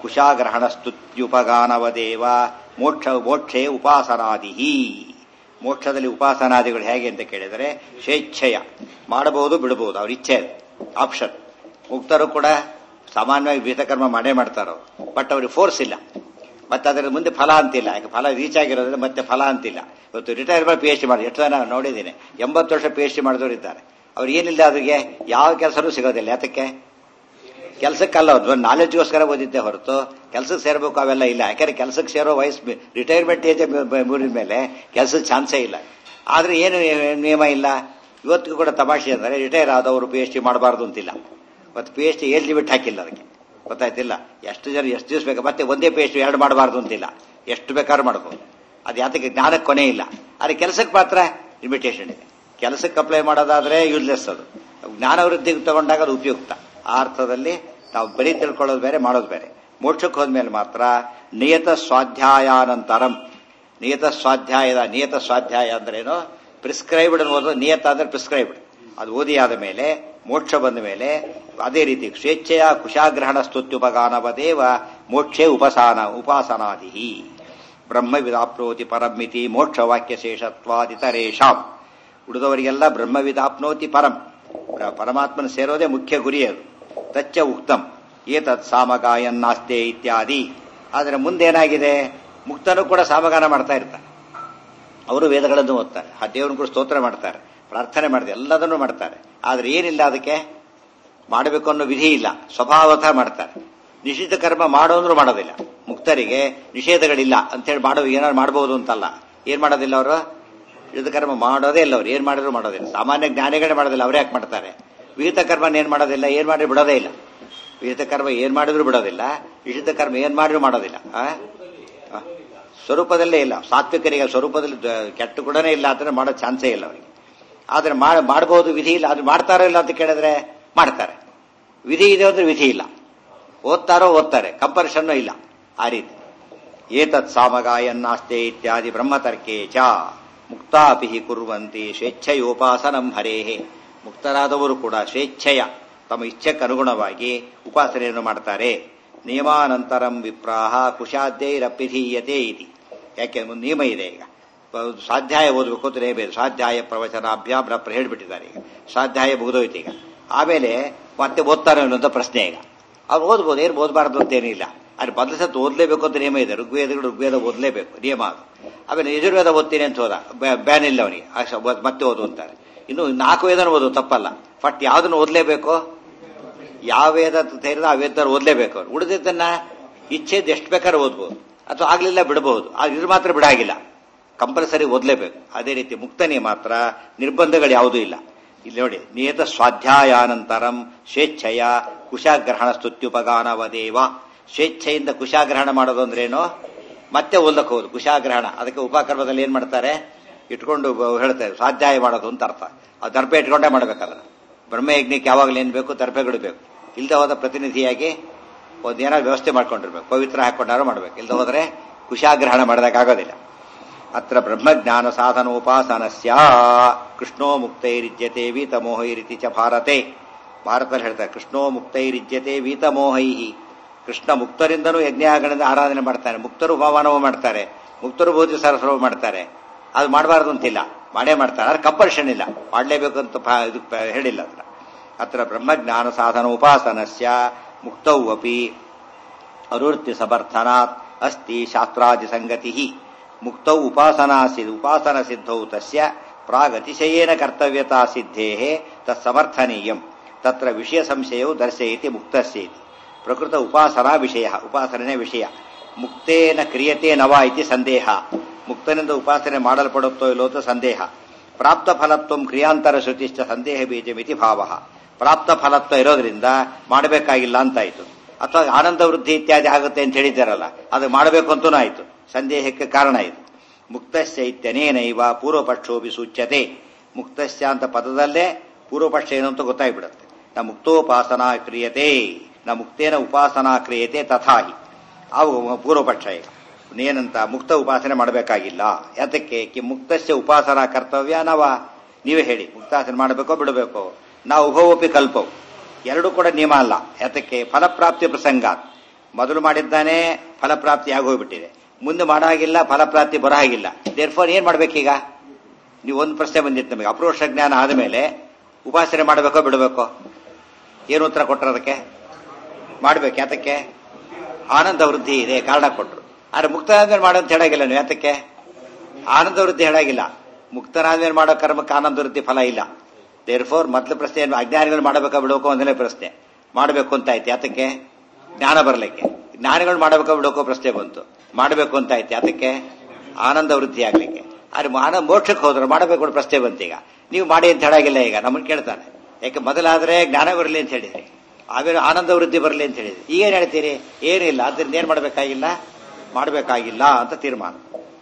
ಕುಶಾಗ್ರಹಣಸ್ತುತ್ಯುಪಗಾನವದೇವ ಮೋಕ್ಷ ಮೋಕ್ಷೇ ಉಪಾಸನಾದಿ ಮೋಕ್ಷದಲ್ಲಿ ಉಪಾಸನಾದಿಗಳು ಹೇಗೆ ಅಂತ ಕೇಳಿದರೆ ಸ್ವೇಚ್ಛೆಯ ಮಾಡಬಹುದು ಬಿಡಬಹುದು ಅವ್ರ ಇಚ್ಛೆ ಆಪ್ಷನ್ ಮುಕ್ತರು ಕೂಡ ಸಾಮಾನ್ಯವಾಗಿ ಭೀತಕರ್ಮ ಮಾಡೇ ಮಾಡ್ತಾರೋ ಬಟ್ ಅವ್ರಿಗೆ ಫೋರ್ಸ್ ಇಲ್ಲ ಮತ್ತೆ ಅದರ ಮುಂದೆ ಫಲ ಅಂತಿಲ್ಲ ಯಾಕೆ ಫಲ ರೀಚ್ ಆಗಿರೋದ್ರಿಂದ ಮತ್ತೆ ಫಲ ಅಂತಿಲ್ಲ ಇವತ್ತು ರಿಟೈರ್ ಮಾಡಿ ಪಿ ಎಚ್ ಡಿ ಮಾಡಿ ಎಷ್ಟು ಜನ ನೋಡಿದ್ದೀನಿ ಎಂಬತ್ತು ವರ್ಷ ಪಿ ಎಚ್ ಡಿ ಮಾಡಿದವರು ಇದ್ದಾರೆ ಅವ್ರು ಏನಿಲ್ಲ ಅವ್ರಿಗೆ ಯಾವ ಕೆಲಸನೂ ಸಿಗೋದಿಲ್ಲ ಯಾತಕ್ಕೆ ಕೆಲಸಕ್ಕಲ್ಲ ಒಂದು ನಾಲೆಡ್ಜ್ಗೋಸ್ಕರ ಓದಿದ್ದೆ ಹೊರತು ಕೆಲಸಕ್ಕೆ ಸೇರಬೇಕು ಅವೆಲ್ಲ ಇಲ್ಲ ಯಾಕಂದ್ರೆ ಕೆಲಸಕ್ಕೆ ಸೇರೋ ವಯಸ್ಸು ರಿಟೈರ್ಮೆಂಟ್ ಏಜ್ ಮುರಿದ ಮೇಲೆ ಕೆಲಸದ ಚಾನ್ಸೇ ಇಲ್ಲ ಆದ್ರೆ ಏನು ನಿಯಮ ಇಲ್ಲ ಇವತ್ತಿಗೂ ಕೂಡ ತಮಾಷೆ ಅಂದರೆ ರಿಟೈರ್ ಆದವರು ಪಿ ಎಚ್ ಡಿ ಮಾಡಬಾರ್ದು ಅಂತಿಲ್ಲ ಮತ್ತು P H D age limit ಹಾಕಿಲ್ಲ ಅದಕ್ಕೆ ಗೊತ್ತಾಯ್ತಿಲ್ಲ ಎಷ್ಟು ಜನ ಎಷ್ಟು ದಿವಸ ಬೇಕು ಮತ್ತೆ ಒಂದೇ ಪಿ ಎಚ್ ಡಿ ಎರಡು ಮಾಡಬಾರ್ದು ಅಂತಿಲ್ಲ ಎಷ್ಟು ಬೇಕಾದ್ರೂ ಮಾಡ್ಬೋದು ಅದು ಯಾತಕ್ಕೆ ಜ್ಞಾನಕ್ಕೆ ಕೊನೆ ಇಲ್ಲ ಆದರೆ ಕೆಲಸಕ್ಕೆ ಮಾತ್ರ ಲಿಮಿಟೇಷನ್ ಇದೆ ಕೆಲಸಕ್ಕೆ ಅಪ್ಲೈ ಮಾಡೋದಾದ್ರೆ ಯೂಸ್ಲೆಸ್ ಅದು ಜ್ಞಾನ ವೃದ್ಧಿಗೆ ತಗೊಂಡಾಗ ಅದು ಉಪಯುಕ್ತ ಆ ಅರ್ಥದಲ್ಲಿ ನಾವು ಬರೀ ತಿಳ್ಕೊಳ್ಳೋದು ಬೇರೆ ಮಾಡೋದು ಬೇರೆ ಮೋಕ್ಷಕ್ಕೆ ಹೋದ್ಮೇಲೆ ಮಾತ್ರ ನಿಯತ ಸ್ವಾಧ್ಯಾಯಾನಂತರಂ ನಿಯತ ಸ್ವಾಧ್ಯಾಯದ ನಿಯತ ಸ್ವಾಧ್ಯಾಯ ಅಂದ್ರೇನು ಪ್ರಿಸ್ಕ್ರೈಬ್ಡ್ ಅನ್ನೋದು ನಿಯತ ಅಂದ್ರೆ ಪ್ರಿಸ್ಕ್ರೈಬ್ಡ್ ಅದು ಓದಿ ಆದ ಮೇಲೆ ಮೋಕ್ಷ ಬಂದ ಮೇಲೆ ಅದೇ ರೀತಿ ಸ್ವೇಚ್ಛೆಯ ಕುಶಾಗ್ರಹಣ ಸ್ತುತ್ಯುಪಗಾನವದೇವ ಮೋಕ್ಷೇ ಉಪಸಾನ ಉಪಾಸನಾದಿ ಬ್ರಹ್ಮವಿದಾಪ್ನೋತಿ ಪರಮಿತಿ ಮೋಕ್ಷ ವಾಕ್ಯ ಶೇಷತ್ವಾದಿತರೇಶಾಂ ಉಳಿದವರಿಗೆಲ್ಲ ಬ್ರಹ್ಮವಿದಾಪ್ನೋತಿ ಪರಂ ಪರಮಾತ್ಮನ ಸೇರೋದೇ ಮುಖ್ಯ ಗುರಿ ಅದು ತಚ್ಚ ಉಕ್ತಂ ಏತತ್ ಸಾಮಗಾಯನ್ನಾಸ್ತೆ ಇತ್ಯಾದಿ ಆದರೆ ಮುಂದೇನಾಗಿದೆ ಮುಕ್ತನು ಕೂಡ ಸಾಮಗಾನ ಮಾಡ್ತಾ ಇರ್ತಾರೆ ಅವರು ವೇದಗಳನ್ನು ಓದ್ತಾರೆ ಆ ದೇವರನ್ನು ಕೂಡ ಸ್ತೋತ್ರ ಮಾಡ್ತಾರೆ ಪ್ರಾರ್ಥನೆ ಮಾಡ್ತಾರೆ ಎಲ್ಲದನ್ನು ಮಾಡ್ತಾರೆ ಆದ್ರೆ ಏನಿಲ್ಲ ಅದಕ್ಕೆ ಮಾಡಬೇಕು ಅನ್ನೋ ವಿಧಿ ಇಲ್ಲ ಸ್ವಭಾವತಃ ಮಾಡ್ತಾರೆ ನಿಷಿದ್ಧ ಕರ್ಮ ಮಾಡೋಂದ್ರೂ ಮಾಡೋದಿಲ್ಲ ಮುಕ್ತರಿಗೆ ನಿಷೇಧಗಳಿಲ್ಲ ಅಂತೇಳಿ ಮಾಡೋ ಏನಾದ್ರು ಮಾಡಬಹುದು ಅಂತಲ್ಲ ಏನ್ ಮಾಡೋದಿಲ್ಲ ಅವರು ನಿಷಿದ್ಧ ಕರ್ಮ ಮಾಡೋದೇ ಇಲ್ಲ ಅವ್ರು ಏನ್ ಮಾಡಿದ್ರು ಮಾಡೋದಿಲ್ಲ ಸಾಮಾನ್ಯ ಜ್ಞಾನಿಗಳೇ ಮಾಡೋದಿಲ್ಲ ಅವ್ರು ಯಾಕೆ ಮಾಡ್ತಾರೆ ವಿಹಿತ ಕರ್ಮ ಏನ್ ಮಾಡೋದಿಲ್ಲ ಏನ್ ಮಾಡಿ ಬಿಡೋದೇ ಇಲ್ಲ ವಿಹಿತ ಕರ್ಮ ಏನ್ ಮಾಡಿದ್ರು ಬಿಡೋದಿಲ್ಲ ನಿಷಿದ್ಧ ಕರ್ಮ ಏನ್ ಮಾಡಿದ್ರು ಮಾಡೋದಿಲ್ಲ ಆ? ಆ. ಸ್ವರೂಪದಲ್ಲೇ ಇಲ್ಲ ಸಾತ್ವಿಕರಿಗೆ ಸ್ವರೂಪದಲ್ಲಿ ದ- ಕೆಟ್ಟ ಗುಣನೇ ಇಲ್ಲ ಅಂದ್ರೆ ಮಾಡೋ ಚಾನ್ಸೇ ಇಲ್ಲ ಅವರಿಗೆ ಆದ್ರೆ ಮಾಡ- ಮಾಡಬಹುದು ವಿಧಿ ಇಲ್ಲ ಅದು ಮಾಡ್ತಾರೋ ಇಲ್ಲ ಅಂತ ಕೇಳಿದ್ರೆ ಮಾಡ್ತಾರೆ ವಿಧಿ ಇದೆ ಅಂದ್ರೆ ವಿಧಿ ಇಲ್ಲ ಓದ್ತಾರೋ ಓದ್ತಾರೆ ಕಂಪರಿಷನ್ನೂ ಇಲ್ಲ ಆ ರೀತಿ ಏತತ್ ಸಾಮಗಾಯನ್ನಾಸ್ತೆ ಇತ್ಯಾದಿ ಬ್ರಹ್ಮತರ್ಕೆ ಚ ಮುಕ್ತಾಪಿ ಕುರುವಂತಿ ಸ್ವೇಚ್ಛೆಯೋಪಾಸನಂ ಹರೇಹೇ ಮುಕ್ತರಾದವರು ಕೂಡ ಸ್ವೇಚ್ಛೆಯ ತಮ್ಮ ಇಚ್ಛೆಗೆ ಅನುಗುಣವಾಗಿ ಉಪಾಸನೆಯನ್ನು ಮಾಡ್ತಾರೆ ನಿಯಮಾನಂತರಂ ವಿಪ್ರಾಹ ಕುಶಾದ್ಯೈರಪಿಧೀಯತೆ ಇತಿ ಯಾಕೆ ಒಂದು ನಿಯಮ ಇದೆ ಈಗ ಒಂದು ಸ್ವಾಧ್ಯಾಯ ಓದಬೇಕು ಅಂತ ಬೇರೆ ಸ್ವಾಧ್ಯಾಯ ಪ್ರವಚನಾಭ್ಯಾಮ್ ರಪ್ಪ ಹೇಳ್ಬಿಟ್ಟಿದ್ದಾರೆ ಈಗ ಸ್ವಾಧ್ಯಾಯ ಮುಗಿದೋಯ್ತು ಈಗ ಆಮೇಲೆ ಮತ್ತೆ ಓದ್ತಾರೆ ಅನ್ನೋಂಥ ಪ್ರಶ್ನೆ ಈಗ ಅವ್ರು ಓದ್ಬೋದು ಏನು ಓದಬಾರ್ದು ಅಂತ ಏನಿಲ್ಲ ಅಲ್ಲಿ ಬದಲು ಸತ್ತು ಓದಲೇಬೇಕು ಅಂತ ನಿಯಮ ಇದೆ ಋಗ್ವೇದಗಳು ಋಗ್ವೇದ ಓದಲೇಬೇಕು ನಿಯಮ ಅದು ಆಮೇಲೆ ಯಜುರ್ವೇದ ಓದ್ತೀನಿ ಅಂತ ಹೋದ ಬ್ಯಾನ್ ಇಲ್ಲ ಅವನಿಗೆ ಆ ಶ- ಓದ್- ಮತ್ತೆ ಓದು ಅಂತಾರೆ ಇನ್ನು ನಾಲ್ಕು ವೇದನ ಓದು ತಪ್ಪಲ್ಲ ಬಟ್ ಯಾವ್ದನ್ನು ಓದಲೇಬೇಕು ಯಾವ ವೇದ ಸೇರಿದ ಆ ವೇದ ಓದಲೇಬೇಕು ಅವ್ರು ಉಳಿದಿದ್ದನ್ನ ಇಚ್ಛೆದ್ ಎಷ್ಟು ಬೇಕಾದ್ರೆ ಓದ್ಬೋದು ಅಥವಾ ಆಗ್ಲಿಲ್ಲ ಬಿಡಬಹುದು ಆದ್ರೆ ಇದು ಮಾತ್ರ ಬಿಡಾಗಿಲ್ಲ ಕಂಪಲ್ಸರಿ ಓದಲೇಬೇಕು ಅದೇ ರೀತಿ ಮುಕ್ತನೇ ಮಾತ್ರ ನಿರ್ಬಂಧಗಳು ಯಾವುದೂ ಇಲ್ಲ ಇಲ್ಲಿ ನೋಡಿ ನಿಯತ ಸ್ವಾಧ್ಯಾಯಾನಂತರಂ ಸ್ವೇಚ್ಛೆಯ ಕುಶಾಗ್ರಹಣ ಸ್ತುತ್ಯುಪಗಾನವದೇವ ಸ್ವೇಚ್ಛೆಯಿಂದ ಕುಶಾಗ್ರಹಣ ಮಾಡೋದು ಅಂದ್ರೇನು ಮತ್ತೆ ಓದಕ್ಕೆ ಹೋಗುದು ಕುಶಾಗ್ರಹಣ ಅದಕ್ಕೆ ಉಪಕರ್ಮದಲ್ಲಿ ಏನ್ ಮಾಡ್ತಾರೆ ಇಟ್ಕೊಂಡು ಬ- ಹೇಳ್ತಾರೆ ಸ್ವಾಧ್ಯಾಯ ಮಾಡೋದು ಅಂತ ಅರ್ಥ ಆ ದರ್ಪೆ ಇಟ್ಕೊಂಡೇ ಮಾಡ್ಬೇಕಲ್ಲ ಬ್ರಹ್ಮಯಜ್ಞಕ್ಕೆ ಯಾವಾಗಲೂ ಏನ್ ಬೇಕು ದರ್ಪೆಗಳು ಬೇಕು ಇಲ್ದ ಹೋದ ಪ್ರತಿನಿಧಿಯಾಗಿ ಒಂದು ಏನಾದ್ರು ವ್ಯವಸ್ಥೆ ಮಾಡ್ಕೊಂಡಿರ್ಬೇಕು ಪವಿತ್ರ ಹಾಕೊಂಡಾರು ಮಾಡ್ಬೇಕು ಇಲ್ದ ಹೋದ್ರೆ ಕುಶಾಗ್ರಹಣ ಮಾಡೋದಕ್ಕಾಗೋದಿಲ್ಲ ಅತ್ರ ಬ್ರಹ್ಮಜ್ಞಾನ ಸಾಧನೋಪಾಸನಸ್ಯ ಕೃಷ್ಣೋ ಮುಕ್ತೈರಿಜ್ಯತೆ ವೀತಮೋಹೈರಿತಿ ಚ ಭಾರತೆ ಭಾರತದಲ್ಲಿ ಹೇಳ್ತಾರೆ ಕೃಷ್ಣೋ ಮುಕ್ತೈರಿಜ್ಯತೆ ವೀತಮೋಹೈ ಕೃಷ್ಣ ಮುಕ್ತರಿಂದನೂ ಯಜ್ಞಾಗಣದ ಆರಾಧನೆ ಮಾಡ್ತಾನೆ ಮುಕ್ತರು ಹೋಮನವ ಮಾಡ್ತಾರೆ ಮುಕ್ತರು ಭೋಜ ಸರಸ್ರವ ಮಾಡ್ತಾರೆ ಅದು ಮಾಡಬಾರ್ದು ಅಂತಿಲ್ಲ ಮಾಡೇ ಮಾಡ್ತಾರೆ ಆದ್ರೆ ಕಂಪಲ್ಷನ್ ಇಲ್ಲ ಮಾಡಲೇಬೇಕು ಅಂತ ಭಾ- ಇದು ಪ- ಹೇಳಿಲ್ಲ ಅದನ್ನ ಅತ್ರ ಬ್ರಹ್ಮಜ್ಞಾನ ಸಾಧನ ಉಪಾಸನಸ್ಯ ಮುಕ್ತೌ ಅಪಿ ಅನುವೃತ್ತಿ ಸಮರ್ಥನಾತ್ ಅಸ್ತಿ ಶಾಸ್ತ್ರಾದಿ ಸಂಗತಿ ಮುಕ್ತೌ ಉಪಾಸನಾ ಸಿದ್ಧ ಉಪಾಸನ ಸಿದ್ಧೌ ತಸ್ಯ ಪ್ರಾಗತಿಶಯೇನ ಕರ್ತವ್ಯತಾ ಸಿದ್ಧೇ ತತ್ಸಮರ್ಥನೀಯಂ ತತ್ರ ವಿಷಯ ಸಂಶಯವು ದರ್ಶಯತಿ ಮುಕ್ತಸ್ಯೇತಿ ಪ್ರಕೃತ ಉಪಾಸನಾ ವಿಷಯ ಉಪಾಸನೆ ವಿಷಯ ಮುಕ್ತೇನ ಕ್ರಿಯತೆ ನವ ಇತಿ ಸಂದೇಹ ಮುಕ್ತನಿಂದ ಉಪಾಸನೆ ಮಾಡಲ್ಪಡುತ್ತೋ ಇಲ್ಲೋ ಅಂತ ಸಂದೇಹ ಪ್ರಾಪ್ತ ಫಲತ್ವ ಕ್ರಿಯಾಂತರ ಶ್ರುತಿಶ್ಚ ಸಂದೇಹ ಬೀಜಮಿತಿ ಭಾವ ಪ್ರಾಪ್ತ ಫಲತ್ವ ಇರೋದ್ರಿಂದ ಮಾಡಬೇಕಾಗಿಲ್ಲ ಅಂತಾಯ್ತು ಅಥವಾ ಆನಂದ ವೃದ್ಧಿ ಇತ್ಯಾದಿ ಆಗುತ್ತೆ ಅಂತ ಹೇಳಿದ್ದಾರಲ್ಲ ಅದು ಮಾಡಬೇಕು ಅಂತೂ ಆಯ್ತು ಸಂದೇಹಕ್ಕೆ ಕಾರಣ ಇದು ಮುಕ್ತಸ್ಯ ಇತ್ಯನೇನೈವ ಪೂರ್ವಪಕ್ಷೋಪಿ ಸೂಚ್ಯತೆ ಮುಕ್ತಸ್ಯ ಅಂತ ಪದದಲ್ಲೇ ಪೂರ್ವಪಕ್ಷ ಏನು ಅಂತ ಗೊತ್ತಾಗ್ಬಿಡುತ್ತೆ ನ ಮುಕ್ತೋಪಾಸನಾ ಕ್ರಿಯತೆ ನ ಮುಕ್ತೇನ ಉಪಾಸನಾ ಕ್ರಿಯತೆ ತಥಾಹಿ ಅವು ಪೂರ್ವಪಕ್ಷ ಈಗ ಏನಂತ ಮುಕ್ತ ಉಪಾಸನೆ ಮಾಡಬೇಕಾಗಿಲ್ಲ ಯಾತಕ್ಕೆ ಕಿ ಮುಕ್ತಸ್ಯ ಉಪಾಸನಾ ಕರ್ತವ್ಯ ನವ ನೀವೇ ಹೇಳಿ ಮುಕ್ತಾಸನೆ ಮಾಡಬೇಕೋ ಬಿಡಬೇಕೋ ನಾವು ಉಭವಪಿ ಕಲ್ಪವು ಎರಡೂ ಕೂಡ ನಿಯಮ ಅಲ್ಲ ಯಾತಕ್ಕೆ ಫಲಪ್ರಾಪ್ತಿ ಪ್ರಸಂಗ ಮೊದಲು ಮಾಡಿದ್ದಾನೆ ಫಲಪ್ರಾಪ್ತಿ ಆಗೋಗ್ಬಿಟ್ಟಿದೆ ಮುಂದೆ ಮಾಡಾಗಿಲ್ಲ ಫಲಪ್ರಾಪ್ತಿ ಬರೋ ಹಾಗಿಲ್ಲ ದೇರ್ಫೋರ್ ಏನ್ ಮಾಡ್ಬೇಕೀಗ ನೀವು ಒಂದು ಪ್ರಶ್ನೆ ಬಂದಿತ್ತು ನಮಗೆ ಅಪ್ರೋಷ ಜ್ಞಾನ ಆದಮೇಲೆ ಉಪಾಸನೆ ಮಾಡಬೇಕೋ ಬಿಡಬೇಕೋ ಏನು ಉತ್ತರ ಕೊಟ್ಟರು ಅದಕ್ಕೆ ಮಾಡ್ಬೇಕು ಯಾತಕ್ಕೆ ಆನಂದ ವೃದ್ಧಿ ಇದೆ ಕಾರಣ ಕೊಟ್ರು ಆದ್ರೆ ಮುಕ್ತನಾದ್ಮೇಲೆ ಮಾಡೋ ಅಂತ ಹೇಳಾಗಿಲ್ಲ ನೀವು ಯಾತಕ್ಕೆ ಆನಂದ ವೃದ್ಧಿ ಹೇಳಾಗಿಲ್ಲ ಮುಕ್ತನಾದ್ಮೇಲೆ ಮಾಡೋ ಕರ್ಮಕ್ಕೆ ಆನಂದ ವೃದ್ಧಿ ಫಲ ಇಲ್ಲ ದೇರ್ ಫೋರ್ ಮೊದಲ ಪ್ರಶ್ನೆ ಏನು ಅಜ್ಞಾನಿಗಳು ಮಾಡಬೇಕಾ ಬಿಡಬೇಕು ಒಂದನೇ ಪ್ರಶ್ನೆ ಮಾಡಬೇಕು ಅಂತ ಆಯ್ತು ಯಾತಕ್ಕೆ ಜ್ಞಾನ ಬರಲಿಕ್ಕೆ ಜ್ಞಾನಿಗಳು ಮಾಡಬೇಕಾ ಬಿಡೋಕೋ ಪ್ರಶ್ನೆ ಬಂತು ಮಾಡಬೇಕು ಅಂತ ಆಯ್ತು ಯಾತಕ್ಕೆ ಆನಂದ ವೃದ್ಧಿ ಆಗ್ಲಿಕ್ಕೆ ಆದ್ರೆ ಆನಂದ ಮೋಕ್ಷಕ್ಕೆ ಹೋದ್ರೆ ಮಾಡಬೇಕು ಅನ್ನೋ ಪ್ರಶ್ನೆ ಬಂತು ಈಗ ನೀವು ಮಾಡಿ ಅಂತ ಹೇಳಾಗಿಲ್ಲ ಈಗ ನಮ್ಮನ್ನು ಕೇಳ್ತಾನೆ ಯಾಕೆ ಮೊದಲಾದ್ರೆ ಜ್ಞಾನ ಬರಲಿ ಅಂತ ಹೇಳಿದ್ರಿ ಆಮೇಲೆ ಆನಂದ ವೃದ್ಧಿ ಬರಲಿ ಅಂತ ಹೇಳಿದ್ರಿ ಈಗ ಏನ್ ಹೇಳ್ತೀರಿ ಏನಿಲ್ಲ ಅದರಿಂದ ಏನ್ ಮಾಡಬೇಕಾಗಿಲ್ಲ ಮಾಡಬೇಕಾಗಿಲ್ಲ ಅಂತ ತೀರ್ಮಾನ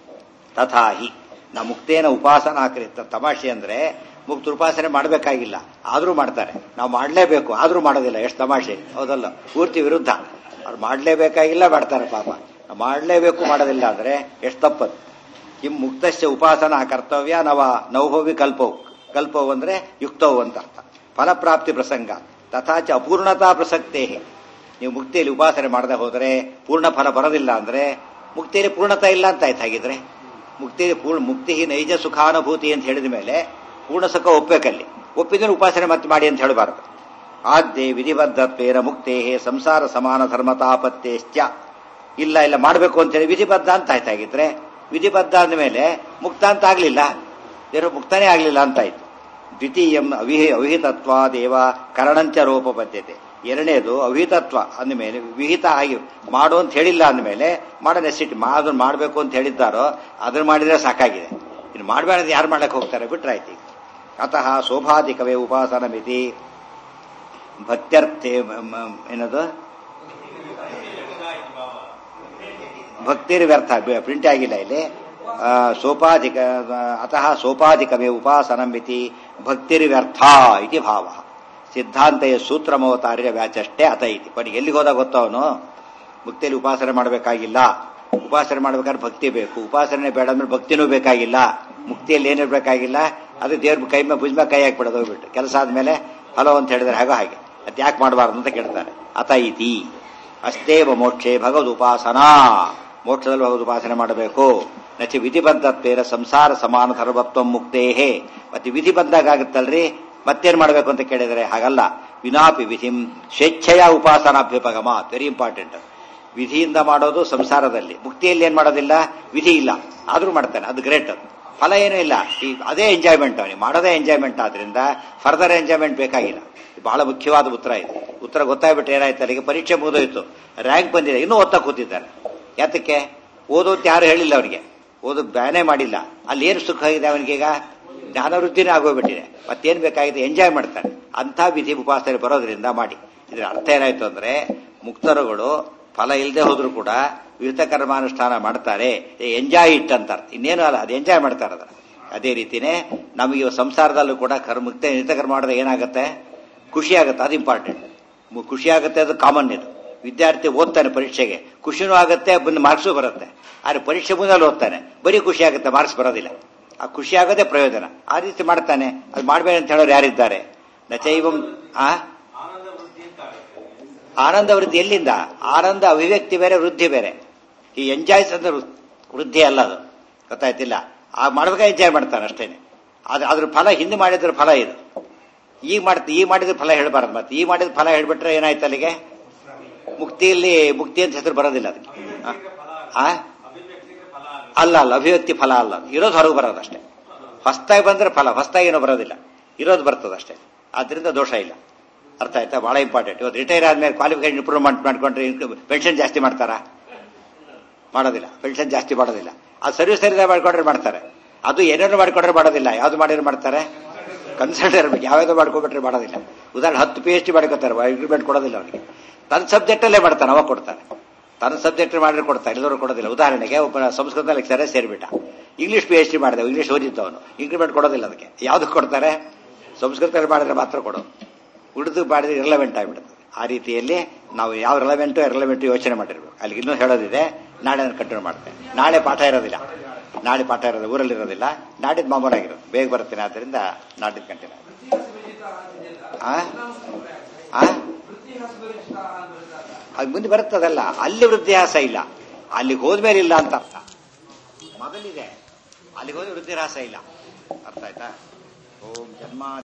ತಥಾಹಿ ನಾ ಮುಕ್ತೇನ ಉಪಾಸನ ಆಕರಿತ ತಮಾಷೆ ಅಂದ್ರೆ ಮುಕ್ತ ಉಪಾಸನೆ ಮಾಡಬೇಕಾಗಿಲ್ಲ ಆದ್ರೂ ಮಾಡ್ತಾರೆ ನಾವು ಮಾಡಲೇಬೇಕು ಆದ್ರೂ ಮಾಡೋದಿಲ್ಲ ಎಷ್ಟು ತಮಾಷೆ ಹೌದಲ್ಲ ಪೂರ್ತಿ ವಿರುದ್ಧ ಅವ್ರು ಮಾಡಲೇಬೇಕಾಗಿಲ್ಲ ಮಾಡ್ತಾರೆ ಪಾಪ ಮಾಡಲೇಬೇಕು ಮಾಡೋದಿಲ್ಲ ಅಂದ್ರೆ ಎಷ್ಟು ತಪ್ಪದು ಕಿಂ ಮುಕ್ತಸ್ಯ ಉಪಾಸನ ಕರ್ತವ್ಯ ನವ ನೌಭವಿ ಕಲ್ಪವು ಕಲ್ಪವು ಅಂದ್ರೆ ಯುಕ್ತವು ಅಂತ ಅರ್ಥ ಫಲಪ್ರಾಪ್ತಿ ಪ್ರಸಂಗ ತಥಾಚ ಅಪೂರ್ಣತಾ ಪ್ರಸಕ್ತೇ ನೀವು ಮುಕ್ತಿಯಲ್ಲಿ ಉಪಾಸನೆ ಮಾಡದೆ ಹೋದರೆ ಪೂರ್ಣ ಫಲ ಬರೋದಿಲ್ಲ ಅಂದ್ರೆ ಮುಕ್ತಿಯಲ್ಲಿ ಪೂರ್ಣತಾ ಇಲ್ಲ ಅಂತ ಆಯ್ತು ಹಾಗಿದ್ರೆ ಮುಕ್ತಿ ಪೂರ್ಣ ಮುಕ್ತಿ ನೈಜ ಸುಖಾನುಭೂತಿ ಅಂತ ಹೇಳಿದ ಮೇಲೆ ಪೂರ್ಣ ಸುಖ ಒಪ್ಪಬೇಕಲ್ಲಿ ಒಪ್ಪಿದ್ರೆ ಉಪಾಸನೆ ಮತ್ತೆ ಮಾಡಿ ಅಂತ ಹೇಳಬಾರದು ಆದ್ಯೆ ವಿಧಿಬದ್ಧತ್ವೇನ ಮುಕ್ತೇ ಸಂಸಾರ ಸಮಾನ ಧರ್ಮತಾಪತ್ತೇಶ್ಚ ಇಲ್ಲ ಇಲ್ಲ ಮಾಡಬೇಕು ಅಂತ ಹೇಳಿ ವಿಧಿಬದ್ಧ ಅಂತ ಆಯ್ತು ಹಾಗಿದ್ರೆ ವಿಧಿಬದ್ಧ ಅಂದಮೇಲೆ ಮುಕ್ತ ಅಂತ ಆಗ್ಲಿಲ್ಲ ದೇವರು ಮುಕ್ತನೇ ಆಗ್ಲಿಲ್ಲ ಅಂತ ಆಯ್ತು ದ್ವಿತೀಯಂ ಅವಿಹಿ ಅವಿಹಿತತ್ವಾದೇವ ಕರಣಂಚ ರೂಪ ಬದ್ಧತೆ ಎರಡನೇದು ಅವಿಹಿತತ್ವ ಅಂದಮೇಲೆ ವಿಹಿತ ಆಗಿ ಮಾಡು ಅಂತ ಹೇಳಿಲ್ಲ ಅಂದಮೇಲೆ ಮಾಡೋ ನೆಸಿಟಿ ಅದನ್ನ ಮಾಡಬೇಕು ಅಂತ ಹೇಳಿದ್ದಾರೋ ಅದನ್ನ ಮಾಡಿದ್ರೆ ಸಾಕಾಗಿದೆ ಇನ್ನು ಮಾಡಬೇಡ ಯಾರು ಮಾಡಕ್ಕೆ ಹೋಗ್ತಾರೆ ಬಿಟ್ರಾಯ್ತು ಈಗ ಅತಃ ಶೋಭಾಧಿಕವೇ ಉಪಾಸನ ಮಿತಿ ಭಕ್ತ್ಯರ್ಥೆ ಮ- ಮ- ಏನದು ಭಕ್ತಿರ್ ವ್ಯರ್ಥ ಪ್ರಿಂಟ್ ಆಗಿಲ್ಲ ಇಲ್ಲಿ ಆ, ಸೋಪಾಧಿಕ ಅತಃ ಸೋಪಾಧಿಕವೇ ಉಪಾಸನಮಿತಿ ಭಕ್ತಿರ್ ವ್ಯರ್ಥ ಇತಿ ಭಾವ ಸಿದ್ಧಾಂತೆಯ ಸೂತ್ರಮವತಾರ್ಯ ವ್ಯಾಚಷ್ಟೇ ಅತ ಇತಿ ಕೊನೆಗೆ ಎಲ್ಲಿಗೆ ಹೋದ ಗೊತ್ತವನು ಮುಕ್ತಿಯಲ್ಲಿ ಉಪಾಸನೆ ಮಾಡಬೇಕಾಗಿಲ್ಲ ಉಪಾಸನೆ ಮಾಡ್ಬೇಕಾದ್ರೆ ಭಕ್ತಿ ಬೇಕು ಉಪಾಸನೆ ಬೇಡ ಅಂದ್ರೆ ಭಕ್ತಿನೂ ಬೇಕಾಗಿಲ್ಲ ಮುಕ್ತಿಯಲ್ಲಿ ಏನಿರ್ಬೇಕಾಗಿಲ್ಲ ಅದು ದೇವ್ರ ಕೈ ಮೇಲೆ ಭುಜ ಮೇಲೆ ಕೈ ಹಾಕ್ಬಿಡೋದು ಹೋಗ್ಬಿಟ್ಟು ಕೆಲಸ ಆದ್ಮೇಲೆ ಹಲೋ ಅಂತ ಹೇಳಿದ್ರೆ ಹಾಗೋ ಹಾಗೆ ಅದ್ ಯಾಕೆ ಮಾಡಬಾರ್ದು ಅಂತ ಕೇಳ್ತಾರೆ ಅತ ಇತಿ ಅಷ್ಟೇವ ಮೋಕ್ಷೇ ಭಗವದ್ ಉಪಾಸನಾ ಮೋಕ್ಷದಲ್ಲಿ ಭಗವದ್ ಉಪಾಸನೆ ಮಾಡಬೇಕು ನಚಿ ವಿಧಿಬದ್ಧತ್ವೇನ ಸಂಸಾರ ಸಮಾನ ಧರ್ಮತ್ವ ಮುಕ್ತೇಹೇ ಮತ್ತೆ ವಿಧಿ ಬಂದಾಗುತ್ತಲ್ರಿ ಮತ್ತೇನ್ ಮಾಡಬೇಕು ಅಂತ ಕೇಳಿದರೆ ಹಾಗಲ್ಲ ವಿನಾಪಿ ವಿಧಿಂ ಸ್ವೇಚ್ಛೆಯ ಉಪಾಸನಾಭ್ಯುಪಗಮ ವೆರಿ ಇಂಪಾರ್ಟೆಂಟ್ ವಿಧಿಯಿಂದ ಮಾಡೋದು ಸಂಸಾರದಲ್ಲಿ ಮುಕ್ತಿಯಲ್ಲಿ ಏನ್ ಮಾಡೋದಿಲ್ಲ ವಿಧಿ ಇಲ್ಲ ಆದ್ರೂ ಮಾಡ್ತಾನೆ ಅದು ಗ್ರೇಟ್ ಅದು ಫಲ ಏನೂ ಇಲ್ಲ ಈ ಅದೇ ಎಂಜಾಯ್ಮೆಂಟ್ ಅವನಿಗೆ ಮಾಡೋದೇ ಎಂಜಾಯ್ಮೆಂಟ್ ಆದ್ರಿಂದ ಫರ್ದರ್ ಎಂಜಾಯ್ಮೆಂಟ್ ಬೇಕಾಗಿಲ್ಲ ಇದು ಬಹಳ ಮುಖ್ಯವಾದ ಉತ್ತರ ಇದು ಉತ್ತರ ಗೊತ್ತಾಗ್ಬಿಟ್ಟು ಏನಾಯ್ತು ಅಲ್ಲಿಗೆ ಪರೀಕ್ಷೆ ಮುಗಿದೋಯ್ತು ರ್ಯಾಂಕ್ ಬಂದಿದೆ ಇನ್ನೂ ಓದ್ತಾ ಕೂತಿದ್ದಾನೆ ಯಾತಕ್ಕೆ ಓದೋದು ಯಾರು ಹೇಳಿಲ್ಲ ಅವನಿಗೆ ಓದೋದು ಬ್ಯಾನೇ ಮಾಡಿಲ್ಲ ಅಲ್ಲಿ ಏನು ಸುಖ ಇದೆ ಅವನಿಗೀಗ ಜ್ಞಾನವೃದ್ಧಿನೇ ಆಗೋಗ್ಬಿಟ್ಟಿದೆ ಮತ್ತೇನ್ ಬೇಕಾಗಿದೆ ಎಂಜಾಯ್ ಮಾಡ್ತಾನೆ ಅಂಥ ವಿಧಿ ಉಪಾಸನೆ ಬರೋದ್ರಿಂದ ಮಾಡಿ ಇದ್ರ ಅರ್ಥ ಏನಾಯ್ತು ಅಂದ್ರೆ ಮುಕ್ತರುಗಳು ಫಲ ಇಲ್ಲದೆ ಹೋದ್ರು ಕೂಡ ವಿಹಿತ ಕರ್ಮಾನುಷ್ಠಾನ ಮಾಡ್ತಾರೆ ಎಂಜಾಯ್ ಇಟ್ ಅಂತಾರೆ ಇನ್ನೇನು ಅಲ್ಲ ಅದು ಎಂಜಾಯ್ ಮಾಡ್ತಾರೆ ಅದನ್ನ ಅದೇ ರೀತಿನೇ ನಮಗೆ ಇವ ಸಂಸಾರದಲ್ಲೂ ಕೂಡ ಕರ್ಮ ಮುಕ್ತ ಹಿತ ಕರ್ಮ ಮಾಡಿದ್ರೆ ಏನಾಗುತ್ತೆ ಖುಷಿ ಆಗುತ್ತೆ ಅದು ಇಂಪಾರ್ಟೆಂಟ್ ಖುಷಿ ಆಗುತ್ತೆ ಅದು ಕಾಮನ್ ಇದು ವಿದ್ಯಾರ್ಥಿ ಓದ್ತಾನೆ ಪರೀಕ್ಷೆಗೆ ಖುಷಿನೂ ಆಗುತ್ತೆ ಬಂದು ಮಾರ್ಕ್ಸು ಬರುತ್ತೆ ಆದ್ರೆ ಪರೀಕ್ಷೆ ಮುಂದಲ್ಲಿ ಓದ್ತಾನೆ ಬರೀ ಖುಷಿ ಆಗುತ್ತೆ ಮಾರ್ಕ್ಸ್ ಬರೋದಿಲ್ಲ ಆ ಖುಷಿ ಆಗೋದೇ ಪ್ರಯೋಜನ ಆ ರೀತಿ ಮಾಡ್ತಾನೆ ಅದು ಮಾಡಬೇಡ ಅಂತ ಹೇಳೋರು ಯಾರಿದ್ದಾರೆ ನಚೈವಂ ಆ ಆನಂದ ವೃದ್ಧಿ ಎಲ್ಲಿಂದ ಆನಂದ ಅಭಿವ್ಯಕ್ತಿ ಬೇರೆ ವೃದ್ಧಿ ಬೇರೆ ಈ ಎಂಜಾಯ್ಸ್ ಅಂದ್ರೆ ವೃ- ವೃದ್ಧಿ ಅಲ್ಲ ಅದು ಗೊತ್ತಾಯ್ತಿಲ್ಲ ಆ ಮಾಡ್ಬೇಕಾದ್ರೆ ಎಂಜಾಯ್ ಮಾಡ್ತಾನೆ ಅಷ್ಟೇನೆ ಆದ್ರೆ ಅದ್ರ ಫಲ ಹಿಂದೆ ಮಾಡಿದ್ರ ಫಲ ಇದು ಈಗ ಮಾಡ್ತ ಈಗ ಮಾಡಿದ್ರ ಫಲ ಹೇಳ್ಬಾರ್ದು ಮತ್ತೆ ಈಗ ಮಾಡಿದ ಫಲ ಹೇಳ್ಬಿಟ್ರೆ ಏನಾಯ್ತು ಅಲ್ಲಿಗೆ ಮುಕ್ತಿಯಲ್ಲಿ ಮುಕ್ತಿ ಅಂತ ಹೆಸರು ಬರೋದಿಲ್ಲ ಅದಕ್ಕೆ ಆ? ಆ? ಅಲ್ಲ ಅಲ್ಲ ಅಭಿವ್ಯಕ್ತಿ ಫಲ ಅಲ್ಲ ಅದು. ಇರೋದು ಹೊರಗೆ ಬರೋದು ಅಷ್ಟೇ ಹೊಸ್ತಾಗಿ ಬಂದ್ರೆ ಫಲ ಹೊಸ್ತಾಗಿ ಏನೋ ಬರೋದಿಲ್ಲ ಇರೋದು ಬರ್ತದೆ ಅಷ್ಟೇ ಆದ್ರಿಂದ ದೋಷ ಇಲ್ಲ ಅರ್ಥ ಆಯ್ತಾ ಬಹಳ ಇಂಪಾರ್ಟೆಂಟ್ ಇವತ್ತು ರಿಟೈರ್ ಆದ್ಮೇಲೆ ಕ್ವಾಲಿಫಿಕೇಶನ್ ಇಂಪ್ರೂವ್ಮೆಂಟ್ ಮಾಡ್ಕೊಂಡ್ರೆ ಪೆನ್ಷನ್ ಜಾಸ್ತಿ ಮಾಡ್ತಾರಾ ಮಾಡೋದಿಲ್ಲ ಪೆನ್ಷನ್ ಜಾಸ್ತಿ ಮಾಡೋದಿಲ್ಲ ಅದು ಸರ್ವಿಸ್ ಸರಿದ ಮಾಡ್ಕೊಂಡ್ರೆ ಮಾಡ್ತಾರೆ ಅದು ಏನೇನು ಮಾಡ್ಕೊಂಡ್ರೆ ಮಾಡೋದಿಲ್ಲ ಯಾವ್ದು ಮಾಡಿದ್ರೆ ಮಾಡ್ತಾರೆ ಕನ್ಸಲ್ಟ್ ಇರಬೇಕು ಯಾವ್ಯಾವ್ದು ಮಾಡ್ಕೊಬಿಟ್ರೆ ಮಾಡೋದಿಲ್ಲ ಉದಾಹರಣೆ ಹತ್ತು ಪಿ ಎಚ್ ಡಿ ಮಾಡ್ಕೋತಾರೆ ಅಗ್ರಿಮೆಂಟ್ ಕೊಡೋದಿಲ್ಲ ಅವನಿಗೆ ತನ್ನ ಸಬ್ಜೆಕ್ಟ್ ಅಲ್ಲೇ ಮಾಡ್ತಾನೆ ಅವಾಗ ಕೊಡ್ತಾರೆ ತನ್ನ ಸಬ್ಜೆಕ್ಟ್ ಮಾಡಿದ್ರೆ ಕೊಡ್ತಾರೆ ಎಲ್ಲರೂ ಕೊಡೋದಿಲ್ಲ ಉದಾಹರಣೆಗೆ ಒಬ್ಬ ಸಂಸ್ಕೃತ ಲೆಕ್ಚರೇ ಸೇರಿಬಿಟ್ಟ ಇಂಗ್ಲಿಷ್ ಪಿ ಎಚ್ ಡಿ ಮಾಡಿದೆ ಇಂಗ್ಲಿಷ್ ಓದಿದ್ದವನು ಇಂಕ್ರಿಮೆಂಟ್ ಕೊಡೋದಿಲ್ಲ ಅದಕ್ಕೆ ಯಾವ್ದಕ್ಕೆ ಕೊಡ್ತಾರೆ ಸಂಸ್ಕೃತದಲ್ಲಿ ಮಾಡಿದ್ರೆ ಮಾತ್ರ ಕೊಡೋದು ಉಳಿದು ಮಾಡಿದ್ರೆ ರಿಲೆವೆಂಟ್ ಆಗಿಬಿಡುತ್ತೆ ಆ ರೀತಿಯಲ್ಲಿ ನಾವು ಯಾವ ರಿಲೆವೆಂಟು ರಿಲೆವೆಂಟು ಯೋಚನೆ ಮಾಡಿರ್ಬೇಕು ಅಲ್ಲಿ ಇನ್ನೂ ಹೇಳೋದಿದೆ ನಾಳೆ ನಾನು ಕಂಟಿನ್ಯೂ ಮಾಡ್ತೇನೆ ನಾಳೆ ಪಾಠ ಇರೋದಿಲ್ಲ ನಾಳೆ ಪಾಠ ಇರೋದು ಊರಲ್ಲಿ ಇರೋದಿಲ್ಲ ನಾಡಿದ್ದು ಮಾಮೂಲಾಗಿರೋದು ಬೇಗ ಬರ್ತೇನೆ ಆದ್ದರಿಂದ ನಾಡಿದ್ದು ಕಂಟಿನ್ಯೂ ಆ ಆ ಅದು ಮುಂದೆ ಬರುತ್ತದಲ್ಲ ಅಲ್ಲಿ ವೃದ್ಧಿಹಾಸ ಇಲ್ಲ ಅಲ್ಲಿಗೆ ಹೋದ್ಮೇಲೆ ಇಲ್ಲ ಅಂತ ಅರ್ಥ ಮೊದಲಿದೆ ಅಲ್ಲಿಗೆ ಹೋದ್ರೆ ವೃದ್ಧಿಹಾಸ ಇಲ್ಲ ಅರ್ಥ ಆಯ್ತಾ ಓಂ ಜನ್ಮ